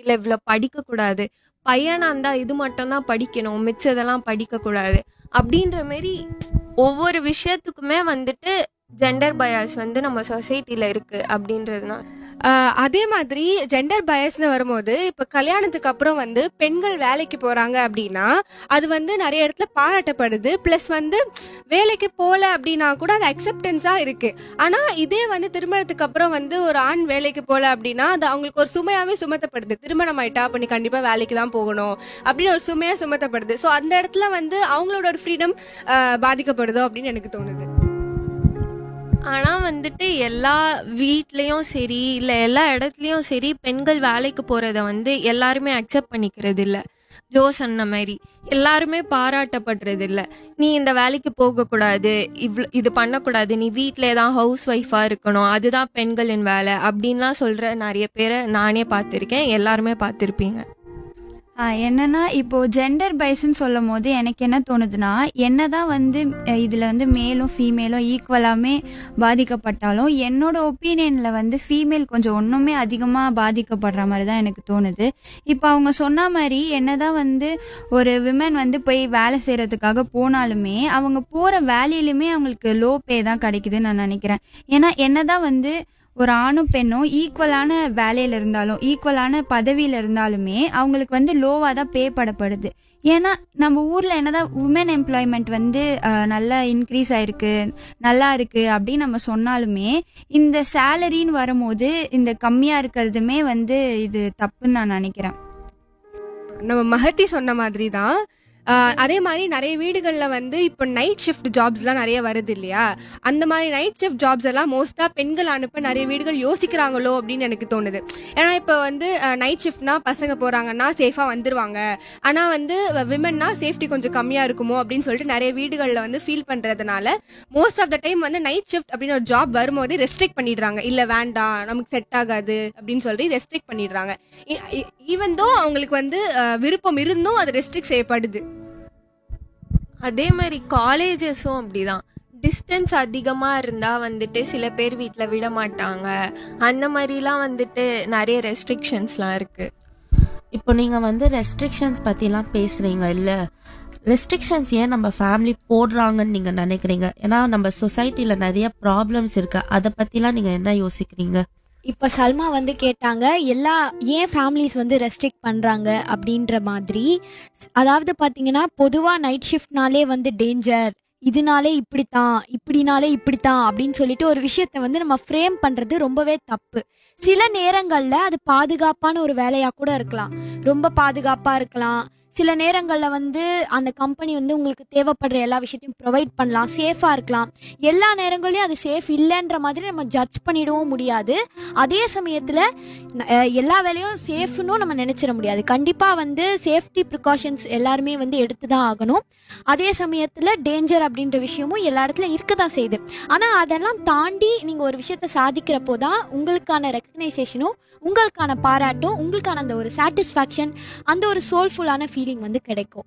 இல்லை இவ்வளோ படிக்கக்கூடாது பையனாக இருந்தால் இது மட்டும்தான் படிக்கணும் மிச்சதெல்லாம் படிக்கக்கூடாது அப்படின்ற மாரி ஒவ்வொரு விஷயத்துக்குமே வந்துட்டு ஜெண்டர் பயாஸ் வந்து நம்ம சொசைட்டியில் இருக்குது அப்படின்றதுனா ஆஹ் அதே மாதிரி ஜெண்டர் பயஸ்னு வரும்போது இப்போ கல்யாணத்துக்கு அப்புறம் வந்து பெண்கள் வேலைக்கு போறாங்க அப்படின்னா அது வந்து நிறைய இடத்துல பாராட்டப்படுது ப்ளஸ் வந்து வேலைக்கு போகல அப்படின்னா கூட அது அக்செப்டன்ஸா இருக்கு ஆனா இதே வந்து திருமணத்துக்கு அப்புறம் வந்து ஒரு ஆண் வேலைக்கு போகல அப்படின்னா அது அவங்களுக்கு ஒரு சுமையாவே சுமத்தப்படுது திருமணம் ஆயிட்டா அப்ப நீ கண்டிப்பா வேலைக்கு தான் போகணும் அப்படின்னு ஒரு சுமையா சுமத்தப்படுது ஸோ அந்த இடத்துல வந்து அவங்களோட ஒரு ஃப்ரீடம் பாதிக்கப்படுதோ அப்படின்னு எனக்கு தோணுது ஆனால் வந்துட்டு எல்லா வீட்லேயும் சரி இல்லை எல்லா இடத்துலையும் சரி பெண்கள் வேலைக்கு போகிறத வந்து எல்லாருமே அக்செப்ட் பண்ணிக்கிறது இல்லை ஜோ சொன்ன மாதிரி எல்லாருமே பாராட்டப்படுறது இல்லை நீ இந்த வேலைக்கு போகக்கூடாது இவ்வளோ இது பண்ணக்கூடாது நீ வீட்டிலே தான் ஹவுஸ் ஒய்ஃபாக இருக்கணும் அதுதான் பெண்களின் வேலை அப்படின்லாம் சொல்கிற நிறைய பேரை நானே பார்த்துருக்கேன் எல்லாருமே பார்த்துருப்பீங்க ஆ, என்னன்னா இப்போ ஜெண்டர் பைஸ்ன்னு சொல்லும் போது எனக்கு என்ன தோணுதுன்னா என்னதான் வந்து அஹ், இதுல வந்து மேலும் ஃபீமேலும் ஈக்குவலாமே பாதிக்கப்பட்டாலும் என்னோட ஒப்பீனியன்ல வந்து ஃபீமேல் கொஞ்சம் ஒன்றுமே அதிகமாக பாதிக்கப்படுற மாதிரி தான் எனக்கு தோணுது இப்போ அவங்க சொன்ன மாதிரி என்னதான் வந்து ஒரு விமன் வந்து போய் வேலை செய்யறதுக்காக போனாலுமே அவங்க போற வேலையிலுமே அவங்களுக்கு லோ பே தான் கிடைக்குதுன்னு நான் நினைக்கிறேன் ஏன்னா என்னதான் வந்து ஒரு ஆணும் பெண்ணும் ஈக்குவலான வேலையில இருந்தாலும் ஈக்குவலான பதவியில இருந்தாலுமே அவங்களுக்கு வந்து லோவாக தான் பே பண்ணப்படுது ஏன்னா நம்ம ஊர்ல என்னதான் உமன் எம்ப்ளாய்மெண்ட் வந்து அஹ், நல்லா இன்க்ரீஸ் ஆயிருக்கு நல்லா இருக்கு அப்படின்னு நம்ம சொன்னாலுமே இந்த சேலரின்னு வரும்போது இந்த கம்மியா இருக்கிறதுமே வந்து இது தப்புன்னு நான் நினைக்கிறேன் நம்ம மகத்தி சொன்ன மாதிரி தான் ஆஹ் அதே மாதிரி நிறைய வீடுகளில் வந்து இப்போ நைட் ஷிஃப்ட் ஜாப்ஸ்லாம் நிறைய வருது இல்லையா அந்த மாதிரி நைட் ஷிஃப்ட் ஜாப்ஸ் எல்லாம் மோஸ்ட்டாக பெண்கள் அனுப்ப நிறைய வீடுகள் யோசிக்கிறாங்களோ அப்படின்னு எனக்கு தோணுது ஏன்னா இப்போ வந்து நைட் ஷிஃப்ட்னா பசங்க போகிறாங்கன்னா சேஃபாக வந்துருவாங்க ஆனால் வந்து விமன்னா சேஃப்டி கொஞ்சம் கம்மியாக இருக்குமோ அப்படின்னு சொல்லிட்டு நிறைய வீடுகளில் வந்து ஃபீல் பண்ணுறதுனால மோஸ்ட் ஆஃப் த டைம் வந்து நைட் ஷிஃப்ட் அப்படின்னு ஒரு ஜாப் வரும்போது ரெஸ்ட்ரிக்ட் பண்ணிடுறாங்க இல்லை வேண்டாம் நமக்கு செட் ஆகாது அப்படின்னு சொல்லி ரெஸ்ட்ரிக்ட் பண்ணிடுறாங்க ஈவன் தோ அவங்களுக்கு வந்து அஹ், விருப்பம் இருந்தும் அது ரெஸ்ட்ரிக்ட் செய்யப்படுது அதே மாதிரி காலேஜஸும் அப்படிதான் டிஸ்டன்ஸ் அதிகமாக இருந்தால் வந்துட்டு சில பேர் வீட்டில் விட மாட்டாங்க அந்த மாதிரிலாம் வந்துட்டு நிறைய ரெஸ்ட்ரிக்ஷன்ஸ்லாம் இருக்குது இப்போ நீங்கள் வந்து ரெஸ்ட்ரிக்ஷன்ஸ் பற்றிலாம் பேசுகிறீங்க இல்லை ரெஸ்ட்ரிக்ஷன்ஸ் ஏன் நம்ம ஃபேமிலி போடுறாங்கன்னு நீங்கள் நினைக்கிறீங்க ஏன்னா நம்ம சொசைட்டியில் நிறைய ப்ராப்ளம்ஸ் இருக்கு அதை பற்றிலாம் நீங்கள் என்ன யோசிக்கிறீங்க இப்போ சல்மா வந்து கேட்டாங்க எல்லா ஏன் ஃபேமிலிஸ் வந்து ரெஸ்ட்ரிக்ட் பண்ணுறாங்க அப்படின்ற மாதிரி ஸ்- அதாவது பார்த்தீங்கன்னா பொதுவாக நைட் ஷிஃப்ட்னாலே வந்து டேஞ்சர் இதனாலே இப்படித்தான் இப்படினாலே இப்படித்தான் அப்படின்னு சொல்லிட்டு ஒரு விஷயத்த வந்து நம்ம ஃப்ரேம் பண்ணுறது ரொம்பவே தப்பு சில நேரங்களில் அது பாதுகாப்பான ஒரு வேலையாக கூட இருக்கலாம் ரொம்ப பாதுகாப்பாக இருக்கலாம் சில நேரங்களில் வந்து அந்த கம்பெனி வந்து உங்களுக்கு தேவைப்படுற எல்லா விஷயத்தையும் ப்ரொவைட் பண்ணலாம் சேஃபாக இருக்கலாம் எல்லா நேரங்களையும் அது சேஃப் இல்லைன்ற மாதிரி நம்ம ஜட்ஜ் பண்ணிடவும் முடியாது அதே சமயத்தில் எல்லா வேலையும் சேஃப்னும் நம்ம நினச்சிட முடியாது கண்டிப்பாக வந்து சேஃப்டி ப்ரிகாஷன்ஸ் எல்லாருமே வந்து எடுத்து தான் ஆகணும் அதே சமயத்தில் டேஞ்சர் அப்படின்ற விஷயமும் எல்லா இடத்துல இருக்க தான் செய்யுது ஆனால் அதெல்லாம் தாண்டி நீங்கள் ஒரு விஷயத்த சாதிக்கிறப்போ தான் உங்களுக்கான ரெக்கக்னைசேஷனும் உங்களுக்கான பாராட்டும் உங்களுக்கான அந்த ஒரு சாட்டிஸ்ஃபேக்ஷன் அந்த ஒரு சோல்ஃபுல்லான ஃபீலிங் வந்து கிடைக்கும்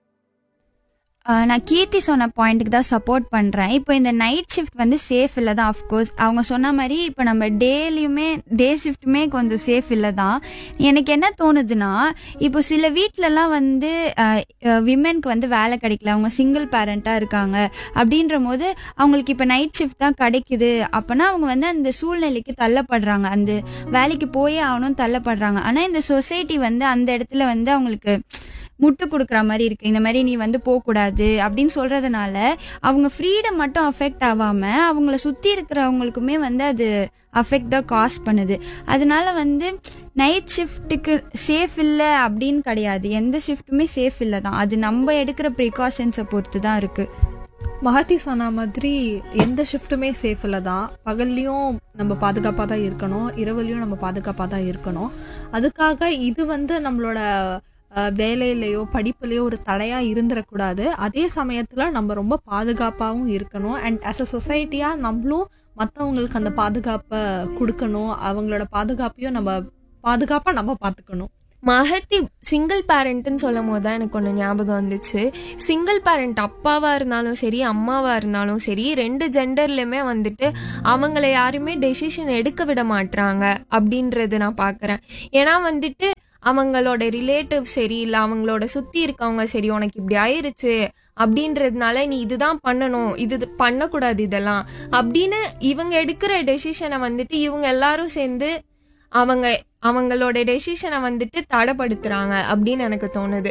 ஆஹ் நான் கீர்த்தி சொன்ன பாயிண்ட்டுக்கு தான் சப்போர்ட் பண்ணுறேன் இப்போ இந்த நைட் ஷிஃப்ட் வந்து சேஃப் இல்லை தான் அஃப்கோர்ஸ் அவங்க சொன்ன மாதிரி இப்போ நம்ம டேலியுமே டே ஷிஃப்ட்டுமே கொஞ்சம் சேஃப் இல்லை தான் எனக்கு என்ன தோணுதுன்னா இப்போ சில வீட்டிலலாம் வந்து விமென்க்கு வந்து வேலை கிடைக்கல அவங்க சிங்கிள் பேரண்ட்டாக இருக்காங்க அப்படின்ற போது அவங்களுக்கு இப்போ நைட் ஷிஃப்ட் தான் கிடைக்குது அப்போனா அவங்க வந்து அந்த சூழ்நிலைக்கு தள்ளப்படுறாங்க அந்த வேலைக்கு போயே ஆகணும் தள்ளப்படுறாங்க ஆனால் இந்த சொசைட்டி வந்து அந்த இடத்துல வந்து அவங்களுக்கு முட்டு கொடுக்குற மாதிரி இருக்கு இந்த மாதிரி நீ வந்து போகக்கூடாது அப்படின்னு சொல்றதுனால அவங்க ஃப்ரீடம் மட்டும் அஃபெக்ட் ஆகாம அவங்கள சுத்தி இருக்கிறவங்களுக்குமே வந்து அது அஃபெக்ட் தான் காஸ் பண்ணுது அதனால வந்து நைட் ஷிஃப்ட்டுக்கு சேஃப் இல்லை அப்படின்னு கிடையாது எந்த ஷிஃப்ட்டுமே சேஃப் இல்லை தான் அது நம்ம எடுக்கிற ப்ரிகாஷன்ஸை பொறுத்து தான் இருக்கு மகத்தி சொன்ன மாதிரி எந்த ஷிஃப்ட்டுமே சேஃப் இல்லை தான் பகல்லையும் நம்ம பாதுகாப்பாக தான் இருக்கணும் இரவுலையும் நம்ம பாதுகாப்பாக தான் இருக்கணும் அதுக்காக இது வந்து நம்மளோட அஹ், வேலையிலையோ படிப்புலையோ ஒரு தடையாக இருந்துடக்கூடாது அதே சமயத்தில் நம்ம ரொம்ப பாதுகாப்பாகவும் இருக்கணும் அண்ட் ஆஸ் அ சொசைட்டியாக நம்மளும் மற்றவங்களுக்கு அந்த பாதுகாப்பை கொடுக்கணும் அவங்களோட பாதுகாப்பையும் நம்ம பாதுகாப்பாக நம்ம பார்த்துக்கணும் மகத்தி சிங்கிள் பேரண்ட்னு சொல்லும் போது தான் எனக்கு ஒன்று ஞாபகம் வந்துச்சு சிங்கிள் பேரண்ட் அப்பாவாக இருந்தாலும் சரி அம்மாவாக இருந்தாலும் சரி ரெண்டு ஜெண்டர்லையுமே வந்துட்டு அவங்கள யாருமே டெசிஷன் எடுக்க விட மாட்றாங்க அப்படின்றது நான் பார்க்குறேன் ஏன்னா வந்துட்டு அவங்களோட ரிலேட்டிவ் சரி இல்லை அவங்களோட சுற்றி இருக்கவங்க சரி உனக்கு இப்படி ஆயிருச்சு அப்படின்றதுனால நீ இதுதான் பண்ணணும் இது இது பண்ணக்கூடாது இதெல்லாம் அப்படின்னு இவங்க எடுக்கிற டெசிஷனை வந்துட்டு இவங்க எல்லாரும் சேர்ந்து அவங்க அவங்களோட டெசிஷனை வந்துட்டு தடைப்படுத்துறாங்க அப்படின்னு எனக்கு தோணுது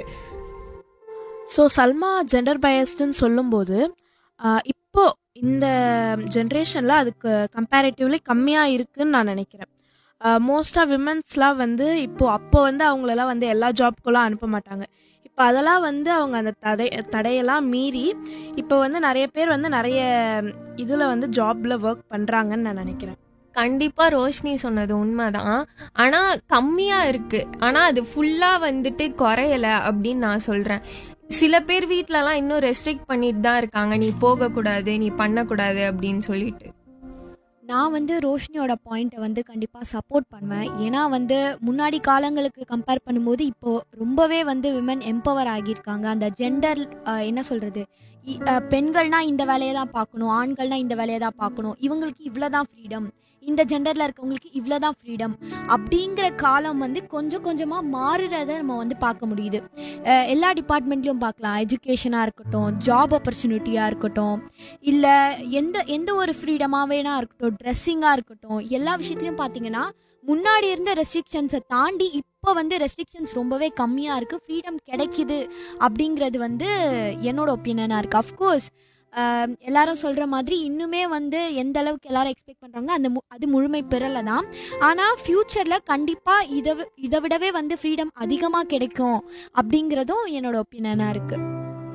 ஸோ சல்மா ஜெண்டர் பயஸ்டுன்னு சொல்லும்போது ஆஹ், இப்போ இந்த ஜென்ரேஷனில் அதுக்கு கம்பேரிட்டிவ்லி கம்மியாக இருக்குன்னு நான் நினைக்கிறேன் மோஸ்ட்டாக விமென்ஸ்லாம் வந்து இப்போ அப்போ வந்து அவங்களெல்லாம் வந்து எல்லா ஜாப்க்குலாம் அனுப்ப மாட்டாங்க இப்போ அதெல்லாம் வந்து அவங்க அந்த தடை தடையெல்லாம் மீறி இப்போ வந்து நிறைய பேர் வந்து நிறைய இதில் வந்து ஜாப்ல ஒர்க் பண்ணுறாங்கன்னு நான் நினைக்கிறேன் கண்டிப்பா ரோஷினி சொன்னது உண்மைதான் ஆனா கம்மியா இருக்கு ஆனா அது ஃபுல்லா வந்துட்டு குறையல அப்படின்னு நான் சொல்றேன் சில பேர் வீட்லலாம் இன்னும் ரெஸ்ட்ரிக்ட் பண்ணிட்டு தான் இருக்காங்க நீ போகக்கூடாது நீ பண்ணக்கூடாது அப்படின்னு சொல்லிட்டு நான் வந்து ரோஷினியோட பாயிண்ட்டை வந்து கண்டிப்பாக சப்போர்ட் பண்ணுவேன் ஏன்னா வந்து முன்னாடி காலங்களுக்கு கம்பேர் பண்ணும்போது இப்போ ரொம்பவே வந்து விமன் எம்பவர் ஆகியிருக்காங்க அந்த ஜெண்டர் என்ன சொல்கிறது பெண்கள்னா இந்த வேலையை தான் பார்க்கணும் ஆண்கள்னா இந்த வேலையை தான் பார்க்கணும் இவங்களுக்கு இவ்வளோ தான் ஃப்ரீடம் இந்த ஜெண்டரில் இருக்கவங்களுக்கு இவ்வளோ தான் ஃப்ரீடம் அப்படிங்கிற காலம் வந்து கொஞ்சம் கொஞ்சமாக மாறுறத நம்ம வந்து பார்க்க முடியுது அஹ் எல்லா டிபார்ட்மெண்ட்லையும் பார்க்கலாம் எஜுகேஷனாக இருக்கட்டும் ஜாப் ஆப்பர்ச்சுனிட்டியாக இருக்கட்டும் இல்லை எந்த எந்த ஒரு ஃப்ரீடமாக வேணா இருக்கட்டும் ட்ரெஸ்ஸிங்காக இருக்கட்டும் எல்லா விஷயத்துலையும் பார்த்தீங்கன்னா முன்னாடி இருந்த ரெஸ்ட்ரிக்ஷன்ஸை தாண்டி இப்போ வந்து ரெஸ்ட்ரிக்ஷன்ஸ் ரொம்பவே கம்மியாக இருக்குது ஃப்ரீடம் கிடைக்குது அப்படிங்கிறது வந்து என்னோட ஒப்பீனியனாக இருக்குது அஃப்கோர்ஸ் எல்லாரும் சொல்கிற மாதிரி இன்னுமே வந்து எந்த அளவுக்கு எல்லாரும் எக்ஸ்பெக்ட் பண்ணுறாங்க அந்த மு- அது முழுமை பெறலை தான் ஆனால் ஃப்யூச்சரில் கண்டிப்பாக இதை வி- இதை விடவே வந்து ஃப்ரீடம் அதிகமாக கிடைக்கும் அப்படிங்கிறதும் என்னோட ஒப்பீனியனாக இருக்குது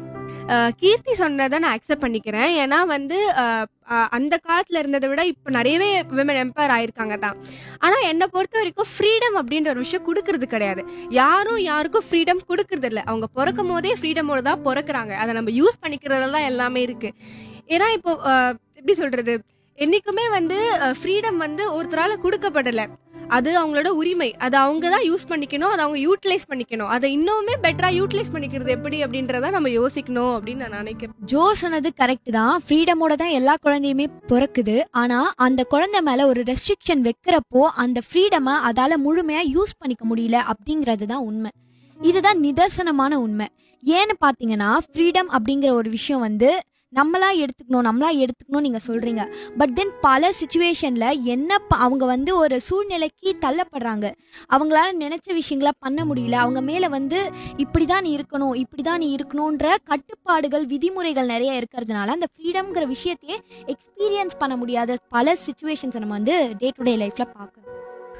அஹ் கீர்த்தி சொன்னதை நான் அக்செப்ட் பண்ணிக்கிறேன் ஏன்னா வந்து அஹ், அஹ், அந்த காலத்துல இருந்ததை விட இப்போ நிறையவே விமன் எம்பவர் ஆயிருக்காங்க தான் ஆனா என்னை பொறுத்த வரைக்கும் ஃப்ரீடம் அப்படின்ற ஒரு விஷயம் கொடுக்கறது கிடையாது யாரும் யாருக்கும் ஃப்ரீடம் கொடுக்கறது இல்ல அவங்க பிறக்கும் போதே ஃப்ரீடமோட தான் பிறக்குறாங்க அதை நம்ம யூஸ் பண்ணிக்கிறதுல தான் எல்லாமே இருக்கு ஏன்னா இப்போ அஹ், எப்படி சொல்றது என்னைக்குமே வந்து ஃப்ரீடம் வந்து ஒருத்தரால கொடுக்கப்படல அது அவங்களோட உரிமை அதை அவங்க தான் யூஸ் பண்ணிக்கணும் அதை அவங்க யூட்டிலைஸ் பண்ணிக்கணும் அதை இன்னுமே பெட்டரா யூட்டிலைஸ் பண்ணிக்கிறது எப்படி அப்படின்றத நம்ம யோசிக்கணும் அப்படின்னு நான் நினைக்கிறேன் ஜோ சொன்னது கரெக்ட் தான் ஃப்ரீடமோட தான் எல்லா குழந்தையுமே பிறக்குது ஆனா அந்த குழந்தை மேல ஒரு ரெஸ்ட்ரிக்ஷன் வைக்கிறப்போ அந்த ஃப்ரீடமை அதால முழுமையா யூஸ் பண்ணிக்க முடியல அப்படிங்கிறது தான் உண்மை இதுதான் நிதர்சனமான உண்மை ஏன்னு பாத்தீங்கன்னா ஃப்ரீடம் அப்படிங்கிற ஒரு விஷயம் வந்து நம்மளா எடுத்துக்கணும் நம்மளா எடுத்துக்கணும் நீங்க சொல்றீங்க பட் தென் பல சுச்சுவேஷன்ல என்ன ப- அவங்க வந்து ஒரு சூழ்நிலைக்கு தள்ளப்படுறாங்க அவங்களால நினைச்ச விஷயங்கள பண்ண முடியல அவங்க மேல வந்து இப்படிதான் நீ இருக்கணும் இப்படிதான் நீ இருக்கணும்ன்ற கட்டுப்பாடுகள் விதிமுறைகள் நிறைய இருக்கிறதுனால அந்த ஃப்ரீடம்ங்கிற விஷயத்தையே எக்ஸ்பீரியன்ஸ் பண்ண முடியாத பல சுச்சுவேஷன்ஸை நம்ம வந்து டே டு டே லைஃப்ல பார்க்கணும்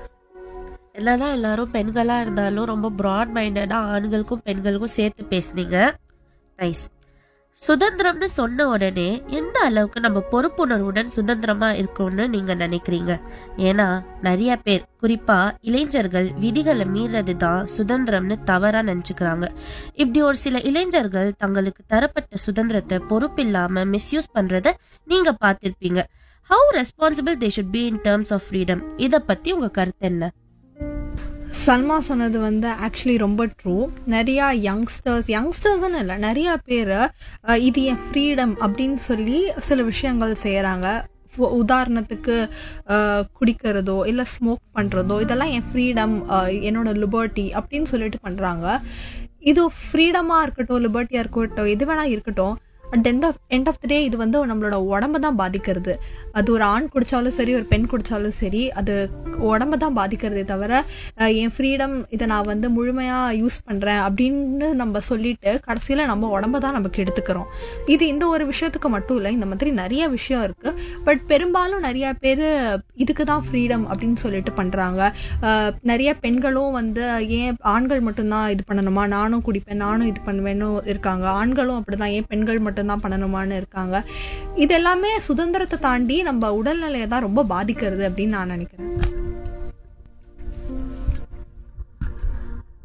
என்னதான் எல்லாரும் பெண்களாக இருந்தாலும் ரொம்ப ப்ராட் மைண்டடாக ஆண்களுக்கும் பெண்களுக்கும் சேர்த்து பேசுனீங்க நைஸ் சுதந்திரம்னு சொன்ன உடனே எந்த அளவுக்கு நம்ம பொறுப்புணர்வுடன் சுதந்திரமா இருக்கோம்னு நீங்க நினைக்கிறீங்க ஏன்னா நிறைய பேர் குறிப்பா இளைஞர்கள் விதிகளை மீறது தான் சுதந்திரம்னு தவறா நினைச்சுக்கிறாங்க இப்படி ஒரு சில இளைஞர்கள் தங்களுக்கு தரப்பட்ட சுதந்திரத்தை பொறுப்பில்லாம மிஸ்யூஸ் பண்றத நீங்க பார்த்திருப்பீங்க how responsible they should be in terms of freedom இதை பத்தி உங்க கருத்து என்ன சல்மா சொன்னது வந்து ஆக்சுவலி ரொம்ப ட்ரூ நிறையா யங்ஸ்டர்ஸ் யங்ஸ்டர்ஸ்னு இல்லை நிறையா பேர் இது என் ஃப்ரீடம் அப்படின்னு சொல்லி சில விஷயங்கள் செய்கிறாங்க உதாரணத்துக்கு அஹ், குடிக்கிறதோ இல்லை ஸ்மோக் பண்ணுறதோ இதெல்லாம் என் ஃப்ரீடம் என்னோட லிபர்ட்டி அப்படின்னு சொல்லிட்டு பண்ணுறாங்க இது ஃப்ரீடமாக இருக்கட்டும் லிபர்ட்டியாக இருக்கட்டும் எது வேணால் இருக்கட்டும் at end of end of the day இது வந்து நம்மளோட உடம்ப தான் பாதிக்கிறது அது ஒரு ஆண் குடித்தாலும் சரி ஒரு பெண் குடித்தாலும் சரி அது உடம்ப தான் பாதிக்கிறதே தவிர அஹ், என் ஃப்ரீடம் இதை நான் வந்து முழுமையாக யூஸ் பண்ணுறேன் அப்படின்னு நம்ம சொல்லிட்டு கடைசியில் நம்ம உடம்ப தான் நமக்கு எடுத்துக்கிறோம் இது இந்த ஒரு விஷயத்துக்கு மட்டும் இல்லை இந்த மாதிரி நிறைய விஷயம் இருக்குது பட் பெரும்பாலும் நிறைய பேர் இதுக்கு தான் ஃப்ரீடம் அப்படின்னு சொல்லிட்டு பண்ணுறாங்க நிறைய பெண்களும் வந்து ஏன் ஆண்கள் மட்டும்தான் இது பண்ணணுமா நானும் குடிப்பேன் நானும் இது பண்ணுவேன்னு இருக்காங்க ஆண்களும் அப்படிதான் ஏன் பெண்கள் மட்டும்தான் பண்ணணுமான்னு இருக்காங்க இது எல்லாமே சுதந்திரத்தை தாண்டி நம்ம உடல்நிலையை தான் ரொம்ப பாதிக்கிறது அப்படின்னு நான் நினைக்கிறேன்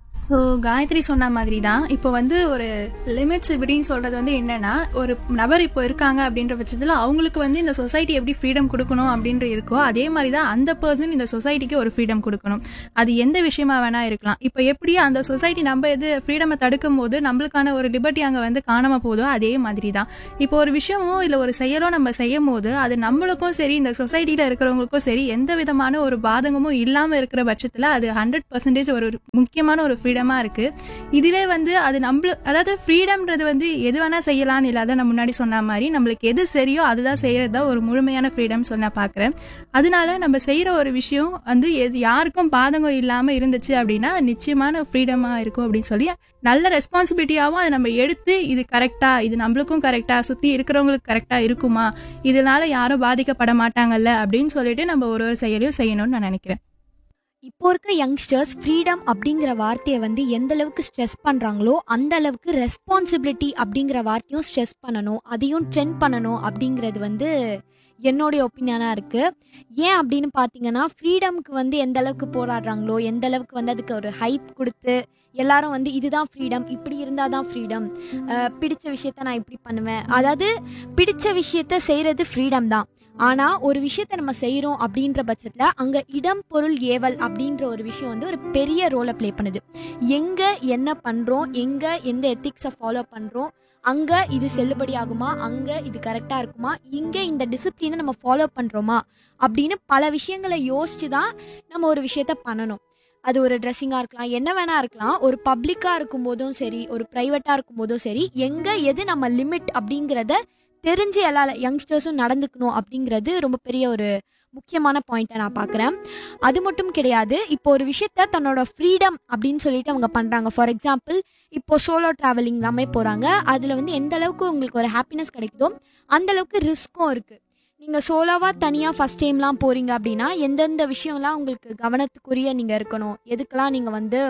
ஸோ காயத்ரி சொன்ன மாதிரி தான் இப்போ வந்து ஒரு லிமிட்ஸ் இப்படின்னு சொல்கிறது வந்து என்னன்னா ஒரு நபர் இப்போ இருக்காங்க அப்படின்ற பட்சத்தில் அவங்களுக்கு வந்து இந்த சொசைட்டி எப்படி ஃப்ரீடம் கொடுக்கணும் அப்படின்ற இருக்கோ அதே மாதிரி தான் அந்த பர்சன் இந்த சொசைட்டிக்கு ஒரு ஃப்ரீடம் கொடுக்கணும் அது எந்த விஷயமா வேணா இருக்கலாம் இப்போ எப்படி அந்த சொசைட்டி நம்ம எது ஃப்ரீடமை தடுக்கும் போது நம்மளுக்கான ஒரு லிபர்ட்டி அங்கே வந்து காணாமல் போதோ அதே மாதிரி தான் இப்போ ஒரு விஷயமோ இல்லை ஒரு செயலோ நம்ம செய்யும் போது அது நம்மளுக்கும் சரி இந்த சொசைட்டியில் இருக்கிறவங்களுக்கும் சரி எந்த விதமான ஒரு பாதகமும் இல்லாமல் இருக்கிற பட்சத்தில் அது ஹண்ட்ரட் பர்சன்டேஜ் ஒரு முக்கியமான ஒரு ஃப்ரீடமாக இருக்குது இதுவே வந்து அது நம்மள அதாவது ஃப்ரீடம்ன்றது வந்து எது வேணால் செய்யலாம்னு இல்லை அதான் நான் முன்னாடி சொன்ன மாதிரி நம்மளுக்கு எது சரியோ அதுதான் செய்கிறது தான் ஒரு முழுமையான ஃப்ரீடம் சொன்ன பார்க்குறேன் அதனால நம்ம செய்கிற ஒரு விஷயம் வந்து எது யாருக்கும் பாதகம் இல்லாமல் இருந்துச்சு அப்படின்னா நிச்சயமான ஃப்ரீடமாக இருக்கும் அப்படின்னு சொல்லி நல்ல ரெஸ்பான்சிபிலிட்டியாகவும் அதை நம்ம எடுத்து இது கரெக்டாக இது நம்மளுக்கும் கரெக்டாக சுற்றி இருக்கிறவங்களுக்கு கரெக்டாக இருக்குமா இதனால யாரும் பாதிக்கப்பட மாட்டாங்கல்ல அப்படின்னு சொல்லிட்டு நம்ம ஒரு ஒரு செயலையும் செய்யணும்னு நான் நினைக்கிறேன் இப்போ இருக்க யங்ஸ்டர்ஸ் ஃப்ரீடம் அப்படிங்கிற வார்த்தையை வந்து எந்த அளவுக்கு ஸ்ட்ரெஸ் பண்ணுறாங்களோ அந்த அளவுக்கு ரெஸ்பான்சிபிலிட்டி அப்படிங்கிற வார்த்தையும் ஸ்ட்ரெஸ் பண்ணணும் அதையும் ட்ரெண்ட் பண்ணணும் அப்படிங்கிறது வந்து என்னுடைய ஒப்பீனியனாக இருக்குது ஏன் அப்படின்னு பார்த்தீங்கன்னா ஃப்ரீடம்க்கு வந்து எந்த அளவுக்கு போராடுறாங்களோ எந்த அளவுக்கு வந்து அதுக்கு ஒரு ஹைப் கொடுத்து எல்லாரும் வந்து இதுதான் ஃப்ரீடம் இப்படி இருந்தால் தான் ஃப்ரீடம் பிடிச்ச விஷயத்த நான் இப்படி பண்ணுவேன் அதாவது பிடிச்ச விஷயத்த செய்கிறது ஃப்ரீடம் தான் ஆனா ஒரு விஷயத்த நம்ம செய்றோம் அப்படின்ற பட்சத்துல அங்க இடம் பொருள் ஏவல் அப்படின்ற ஒரு விஷயம் வந்து ஒரு பெரிய ரோலை ப்ளே பண்ணுது எங்க என்ன பண்றோம் எங்க எந்த எத்திக்ஸை ஃபாலோ பண்றோம் அங்க இது செல்லுபடி ஆகுமா அங்க இது கரெக்டா இருக்குமா இங்க இந்த டிசிப்ளினை நம்ம ஃபாலோ பண்றோமா அப்படின்னு பல விஷயங்களை யோசிச்சு தான் நம்ம ஒரு விஷயத்த பண்ணணும் அது ஒரு ட்ரெஸ்ஸிங்காக இருக்கலாம் என்ன வேணா இருக்கலாம் ஒரு பப்ளிக்காக இருக்கும்போதும் சரி ஒரு ப்ரைவேட்டாக இருக்கும்போதும் சரி எங்கே எது நம்ம லிமிட் அப்படிங்கிறத தெரிஞ்சு எல்லா யங்ஸ்டர்ஸும் நடந்துக்கணும் அப்படிங்கிறது ரொம்ப பெரிய ஒரு முக்கியமான பாயிண்ட்டை நான் பார்க்குறேன் அது மட்டும் கிடையாது இப்போ ஒரு விஷயத்த தன்னோட ஃப்ரீடம் அப்படின்னு சொல்லிட்டு அவங்க பண்ணுறாங்க ஃபார் எக்ஸாம்பிள் இப்போ சோலோ ட்ராவலிங் எல்லாமே போகிறாங்க அதில் வந்து எந்த அளவுக்கு உங்களுக்கு ஒரு ஹாப்பினஸ் கிடைக்குதோ அந்த அளவுக்கு ரிஸ்க்கும் இருக்குது நீங்கள் சோலோவாக தனியாக ஃபஸ்ட் டைம்லாம் போகிறீங்க அப்படின்னா எந்தெந்த விஷயம்லாம் உங்களுக்கு கவனத்துக்குரிய நீங்கள் இருக்கணும் எதுக்கெல்லாம் நீங்கள் வந்து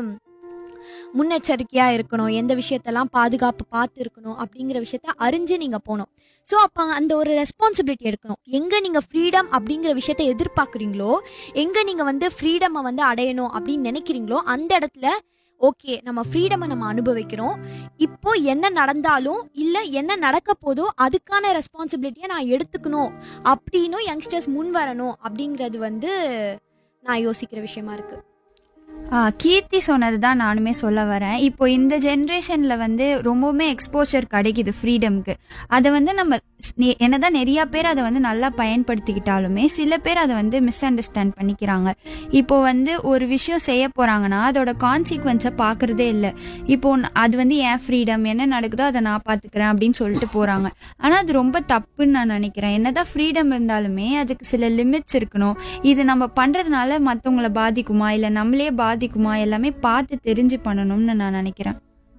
முன்னெச்சரிக்கையாக இருக்கணும் எந்த விஷயத்தெல்லாம் பாதுகாப்பு பார்த்து இருக்கணும் அப்படிங்கிற விஷயத்த அறிஞ்சு நீங்கள் போகணும் ஸோ அப்போ அந்த ஒரு ரெஸ்பான்சிபிலிட்டி எடுக்கணும் எங்கே நீங்கள் ஃப்ரீடம் அப்படிங்கிற விஷயத்த எதிர்பார்க்குறீங்களோ எங்கே நீங்கள் வந்து ஃப்ரீடமை வந்து அடையணும் அப்படின்னு நினைக்கிறீங்களோ அந்த இடத்துல ஓகே நம்ம ஃப்ரீடமை நம்ம அனுபவிக்கிறோம் இப்போ என்ன நடந்தாலும் இல்லை என்ன நடக்க போதோ அதுக்கான ரெஸ்பான்சிபிலிட்டியை நான் எடுத்துக்கணும் அப்படின்னும் யங்ஸ்டர்ஸ் முன் வரணும் அப்படிங்கிறது வந்து நான் யோசிக்கிற விஷயமா இருக்கு ஆ, கீர்த்தி சொன்னது தான் நானுமே சொல்ல வரேன் இப்போ இந்த ஜென்ரேஷனில் வந்து ரொம்பவுமே எக்ஸ்போஷர் கிடைக்குது ஃப்ரீடம்க்கு அதை வந்து நம்ம ஸ்- நெ- என்னதான் நிறைய பேர் அதை வந்து நல்லா பயன்படுத்திக்கிட்டாலுமே சில பேர் அதை வந்து மிஸ் அண்டர்ஸ்டாண்ட் பண்ணிக்கிறாங்க இப்போ வந்து ஒரு விஷயம் செய்ய போகிறாங்கன்னா அதோட கான்சிக்வன்ஸை பார்க்குறதே இல்லை இப்போ ந- அது வந்து என் ஃப்ரீடம் என்ன நடக்குதோ அதை நான் பார்த்துக்கிறேன் அப்படின்னு சொல்லிட்டு போகிறாங்க ஆனால் அது ரொம்ப தப்புன்னு நான் நினைக்கிறேன் என்னதான் ஃப்ரீடம் இருந்தாலுமே அதுக்கு சில லிமிட்ஸ் இருக்கணும் இது நம்ம பண்ணுறதுனால மற்றவங்கள பாதிக்குமா இல்லை நம்மளே பாதிக்குமா எல்லாமே பார்த்து தெரிஞ்சு பண்ணணும்னு நான் நினைக்கிறேன்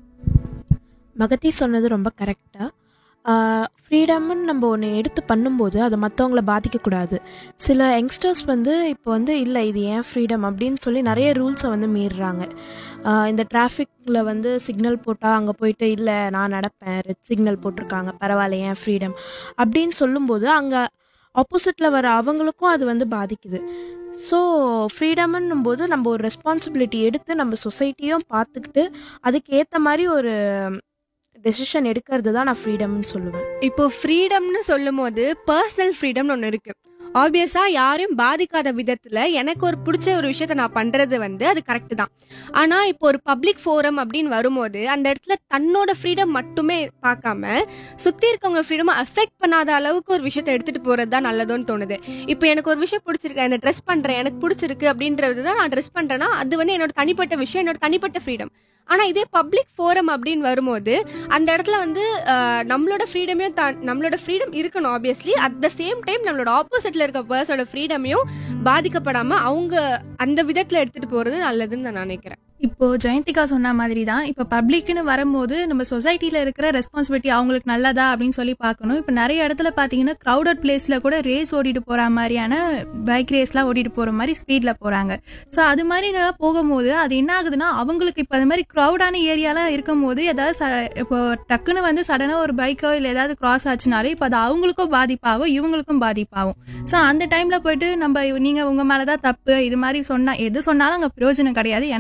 மகத்தி சொன்னது ரொம்ப கரெக்டாக ஃப்ரீடம்னு நம்ம ஒன்று எடுத்து பண்ணும்போது அது மற்றவங்கள பாதிக்கக்கூடாது சில யங்ஸ்டர்ஸ் வந்து இப்போ வந்து இல்லை இது ஏன் ஃப்ரீடம் அப்படின்னு சொல்லி நிறைய ரூல்ஸை வந்து மீறுறாங்க ஆஹ் இந்த டிராஃபிக்கில் வந்து சிக்னல் போட்டால் அங்கே போயிட்டு இல்லை நான் நடப்பேன் ரெட் சிக்னல் போட்டிருக்காங்க பரவாயில்ல ஏன் ஃப்ரீடம் அப்படின்னு சொல்லும்போது அங்கே ஆப்போசிட்டில் வர அவங்களுக்கும் அது வந்து பாதிக்குது ஸோ ஃப்ரீடம்னும் போது நம்ம ஒரு ரெஸ்பான்சிபிலிட்டி எடுத்து நம்ம சொசைட்டியும் பார்த்துக்கிட்டு அதுக்கு ஏற்ற மாதிரி ஒரு டெசிஷன் எடுக்கிறது தான் நான் ஃப்ரீடம்னு சொல்லுவேன் இப்போ ஃப்ரீடம்னு சொல்லும் போது பர்சனல் ஃப்ரீடம்னு ஒன்று இருக்கு ஆப்வியஸா யாரையும் பாதிக்காத விதத்துல எனக்கு ஒரு பிடிச்ச ஒரு விஷயத்த நான் பண்றது வந்து அது கரெக்ட் தான் ஆனா இப்போ ஒரு பப்ளிக் ஃபோரம் அப்படின்னு வரும்போது அந்த இடத்துல தன்னோட ஃப்ரீடம் மட்டுமே பார்க்காம சுத்தி இருக்கவங்க ஃப்ரீடம் அஃபெக்ட் பண்ணாத அளவுக்கு ஒரு விஷயத்த எடுத்துட்டு போறது தான் நல்லதுன்னு தோணுது இப்போ எனக்கு ஒரு விஷயம் பிடிச்சிருக்கு இந்த ட்ரெஸ் பண்றேன் எனக்கு பிடிச்சிருக்கு அப்படின்றது தான் நான் ட்ரெஸ் பண்றேன்னா அது வந்து என்னோட தனிப்பட்ட விஷயம் என்னோட தனிப்பட்ட ஃப்ரீடம் ஆனா இதே பப்ளிக் ஃபோரம் அப்படின்னு வரும்போது அந்த இடத்துல வந்து அஹ், நம்மளோட ஃப்ரீடமையும் நம்மளோட ஃப்ரீடம் இருக்கணும் obviously at the same time நம்மளோட ஆப்போசிட்ல இருக்க பர்சனோட ஃப்ரீடமையும் பாதிக்கப்படாம அவங்க அந்த விதத்துல எடுத்துட்டு போறது நல்லதுன்னு நான் நினைக்கிறேன் இப்போ ஜெயந்திகா சொன்ன மாதிரி தான் இப்போ பப்ளிக்னு வரும்போது நம்ம சொசைட்டியில் இருக்கிற ரெஸ்பான்சிபிலிட்டி அவங்களுக்கு நல்லதா அப்படின்னு சொல்லி பார்க்கணும் இப்போ நிறைய இடத்துல பார்த்தீங்கன்னா க்ரௌடட் பிளேஸில் கூட ரேஸ் ஓடிட்டு போகிற மாதிரியான பைக் ரேஸ்லாம் ஓடிட்டு போகிற மாதிரி ஸ்பீடில் போகிறாங்க ஸோ அது மாதிரி நல்லா போகும்போது அது என்ன ஆகுதுன்னா அவங்களுக்கு இப்போ அது மாதிரி க்ரௌடான ஏரியாலாம் இருக்கும்போது ஏதாவது ச இப்போ டக்குன்னு வந்து சடனாக ஒரு பைக்கோ இல்லை ஏதாவது கிராஸ் ஆச்சுனாலே இப்போ அது அவங்களுக்கும் பாதிப்பாகும் இவங்களுக்கும் பாதிப்பாகும் ஸோ அந்த டைமில் போயிட்டு நம்ம நீங்கள் உங்கள் மேலே தான் தப்பு இது மாதிரி சொன்னால் எது சொன்னாலும் அங்கே பிரயோஜனம் கிடையாது ஏன்னா அது ஆல்ரெடி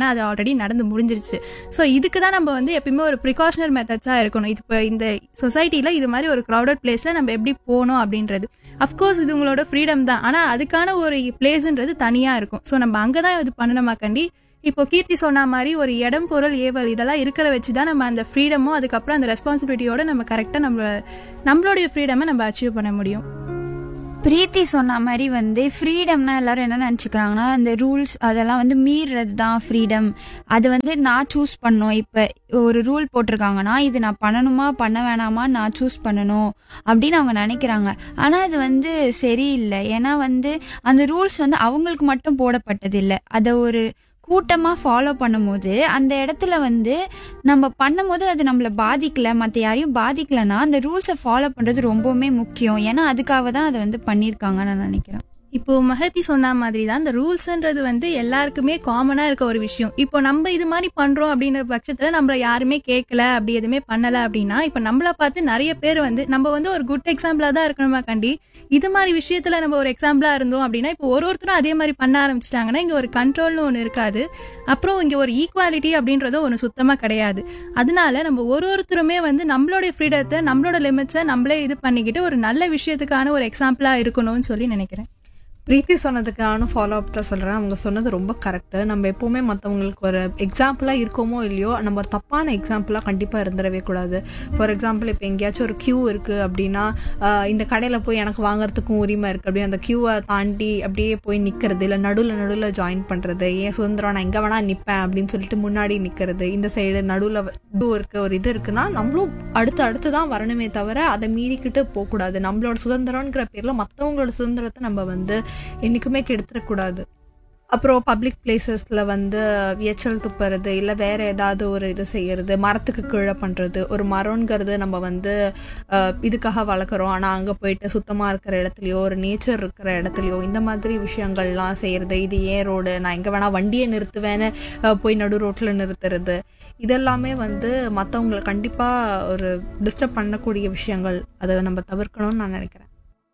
ஆல்ரெடி நடந்து முடிஞ்சிருச்சு ஸோ இதுக்கு தான் நம்ம வந்து எப்பயுமே ஒரு ப்ரிகாஷனரி மெத்தட்ஸாக இருக்கணும் இப்போ இந்த சொசைட்டியில் இது மாதிரி ஒரு க்ரௌடட் பிளேஸில் நம்ம எப்படி போகணும் அப்படின்றது அஃப்கோர்ஸ் இது உங்களோட ஃப்ரீடம் தான் ஆனால் அதுக்கான ஒரு பிளேஸ்ன்றது தனியாக இருக்கும் ஸோ நம்ம அங்கே தான் இது பண்ணணுமா கண்டி இப்போ கீர்த்தி சொன்ன மாதிரி ஒரு இடம் பொருள் ஏவல் இதெல்லாம் இருக்கிற வச்சு தான் நம்ம அந்த ஃப்ரீடமும் அதுக்கப்புறம் அந்த ரெஸ்பான்சிபிலிட்டியோட நம்ம கரெக்டாக நம்ம நம்மளுடைய ஃப்ரீடமை நம்ம அச்சீவ் பண்ண முடியும் பிரீத்தி சொன்ன மாதிரி வந்து ஃப்ரீடம்னா எல்லாரும் என்ன நினச்சிக்கிறாங்கன்னா இந்த ரூல்ஸ் அதெல்லாம் வந்து மீறுறது தான் ஃப்ரீடம் அது வந்து நான் சூஸ் பண்ணணும் இப்போ ஒரு ரூல் போட்டிருக்காங்கன்னா இது நான் பண்ணணுமா பண்ண வேணாமா நான் சூஸ் பண்ணணும் அப்படின்னு அவங்க நினைக்கிறாங்க ஆனால் அது வந்து சரியில்லை ஏன்னா வந்து அந்த ரூல்ஸ் வந்து அவங்களுக்கு மட்டும் போடப்பட்டது இல்லை அதை ஒரு கூட்டமாக ஃபாலோ பண்ணும்போது அந்த இடத்துல வந்து நம்ம பண்ணும்போது அது நம்மளை பாதிக்கல மற்ற யாரையும் பாதிக்கலன்னா அந்த ரூல்ஸை ஃபாலோ பண்ணுறது ரொம்பவுமே முக்கியம் ஏன்னா அதுக்காக தான் அதை வந்து பண்ணியிருக்காங்கன்னு நான் நினைக்கிறேன் இப்போ மகத்தி சொன்ன மாதிரி தான் இந்த ரூல்ஸ்ன்றது வந்து எல்லாருக்குமே காமனா இருக்க ஒரு விஷயம் இப்போ நம்ம இது மாதிரி பண்றோம் அப்படின்ற பட்சத்துல நம்மள யாருமே கேட்கல அப்படி எதுவுமே பண்ணல அப்படின்னா இப்போ நம்மள பார்த்து நிறைய பேர் வந்து நம்ம வந்து ஒரு குட் எக்ஸாம்பிளா தான் இருக்கணுமா கண்டி இது மாதிரி விஷயத்துல நம்ம ஒரு எக்ஸாம்பிளா இருந்தோம் அப்படின்னா இப்போ ஒரு ஒருத்தரும் அதே மாதிரி பண்ண ஆரம்பிச்சிட்டாங்கன்னா இங்க ஒரு கண்ட்ரோல்னு ஒன்று இருக்காது அப்புறம் இங்க ஒரு ஈக்குவாலிட்டி அப்படின்றது ஒன்று சுத்தமா கிடையாது அதனால நம்ம ஒரு ஒருத்தருமே வந்து நம்மளுடைய ஃப்ரீடத்தை நம்மளோட லிமிட்ஸை நம்மளே இது பண்ணிக்கிட்டு ஒரு நல்ல விஷயத்துக்கான ஒரு எக்ஸாம்பிளா இருக்கணும்னு சொல்லி நினைக்கிறேன் பிரீத்தி சொன்னதுக்கு நானும் ஃபாலோ அப் தான் சொல்கிறேன் அவங்க சொன்னது ரொம்ப கரெக்டு நம்ம எப்போவுமே மற்றவங்களுக்கு ஒரு எக்ஸாம்பிளாக இருக்கோமோ இல்லையோ நம்ம ஒரு தப்பான எக்ஸாம்பிளாக கண்டிப்பாக இருந்துடவே கூடாது ஃபார் எக்ஸாம்பிள் இப்போ எங்கேயாச்சும் ஒரு க்யூ இருக்குது அப்படின்னா ஆஹ் இந்த கடையில் போய் எனக்கு வாங்குறதுக்கும் உரிமை இருக்குது அப்படின்னு அந்த க்யூவை தாண்டி அப்படியே போய் நிற்கிறது இல்லை நடுவில் நடுவில் ஜாயின் பண்ணுறது ஏன் சுதந்திரம் நான் எங்கே வேணால் நிற்பேன் அப்படின்னு சொல்லிட்டு முன்னாடி நிற்கிறது இந்த சைடு நடுவில் இது இருக்குது ஒரு இது இருக்குன்னா நம்மளும் அடுத்து அடுத்து தான் வரணுமே தவிர அதை மீறிக்கிட்டு போகக்கூடாது நம்மளோட சுதந்திரம்ங்கிற பேரில் மற்றவங்களோட சுதந்திரத்தை நம்ம வந்து என்றைக்குமே கெடுத்துடக்கூடாது அப்புறம் பப்ளிக் பிளேசஸில் வந்து எச்சல் துப்புறது இல்லை வேற ஏதாவது ஒரு இது செய்யறது மரத்துக்கு கீழே பண்ணுறது ஒரு மரம்ங்கிறது நம்ம வந்து அஹ், இதுக்காக வளர்க்குறோம் ஆனால் அங்கே போயிட்டு சுத்தமாக இருக்கிற இடத்துலையோ ஒரு நேச்சர் இருக்கிற இடத்துலையோ இந்த மாதிரி விஷயங்கள்லாம் செய்யறது இது ஏன் ரோடு நான் எங்கே வேணால் வண்டியை நிறுத்துவேன்னு அஹ், போய் நடு ரோட்டில் நிறுத்துறது இதெல்லாமே வந்து மற்றவங்களை கண்டிப்பாக ஒரு டிஸ்டர்ப் பண்ணக்கூடிய விஷயங்கள் அதை நம்ம தவிர்க்கணும்னு நான் நினைக்கிறேன்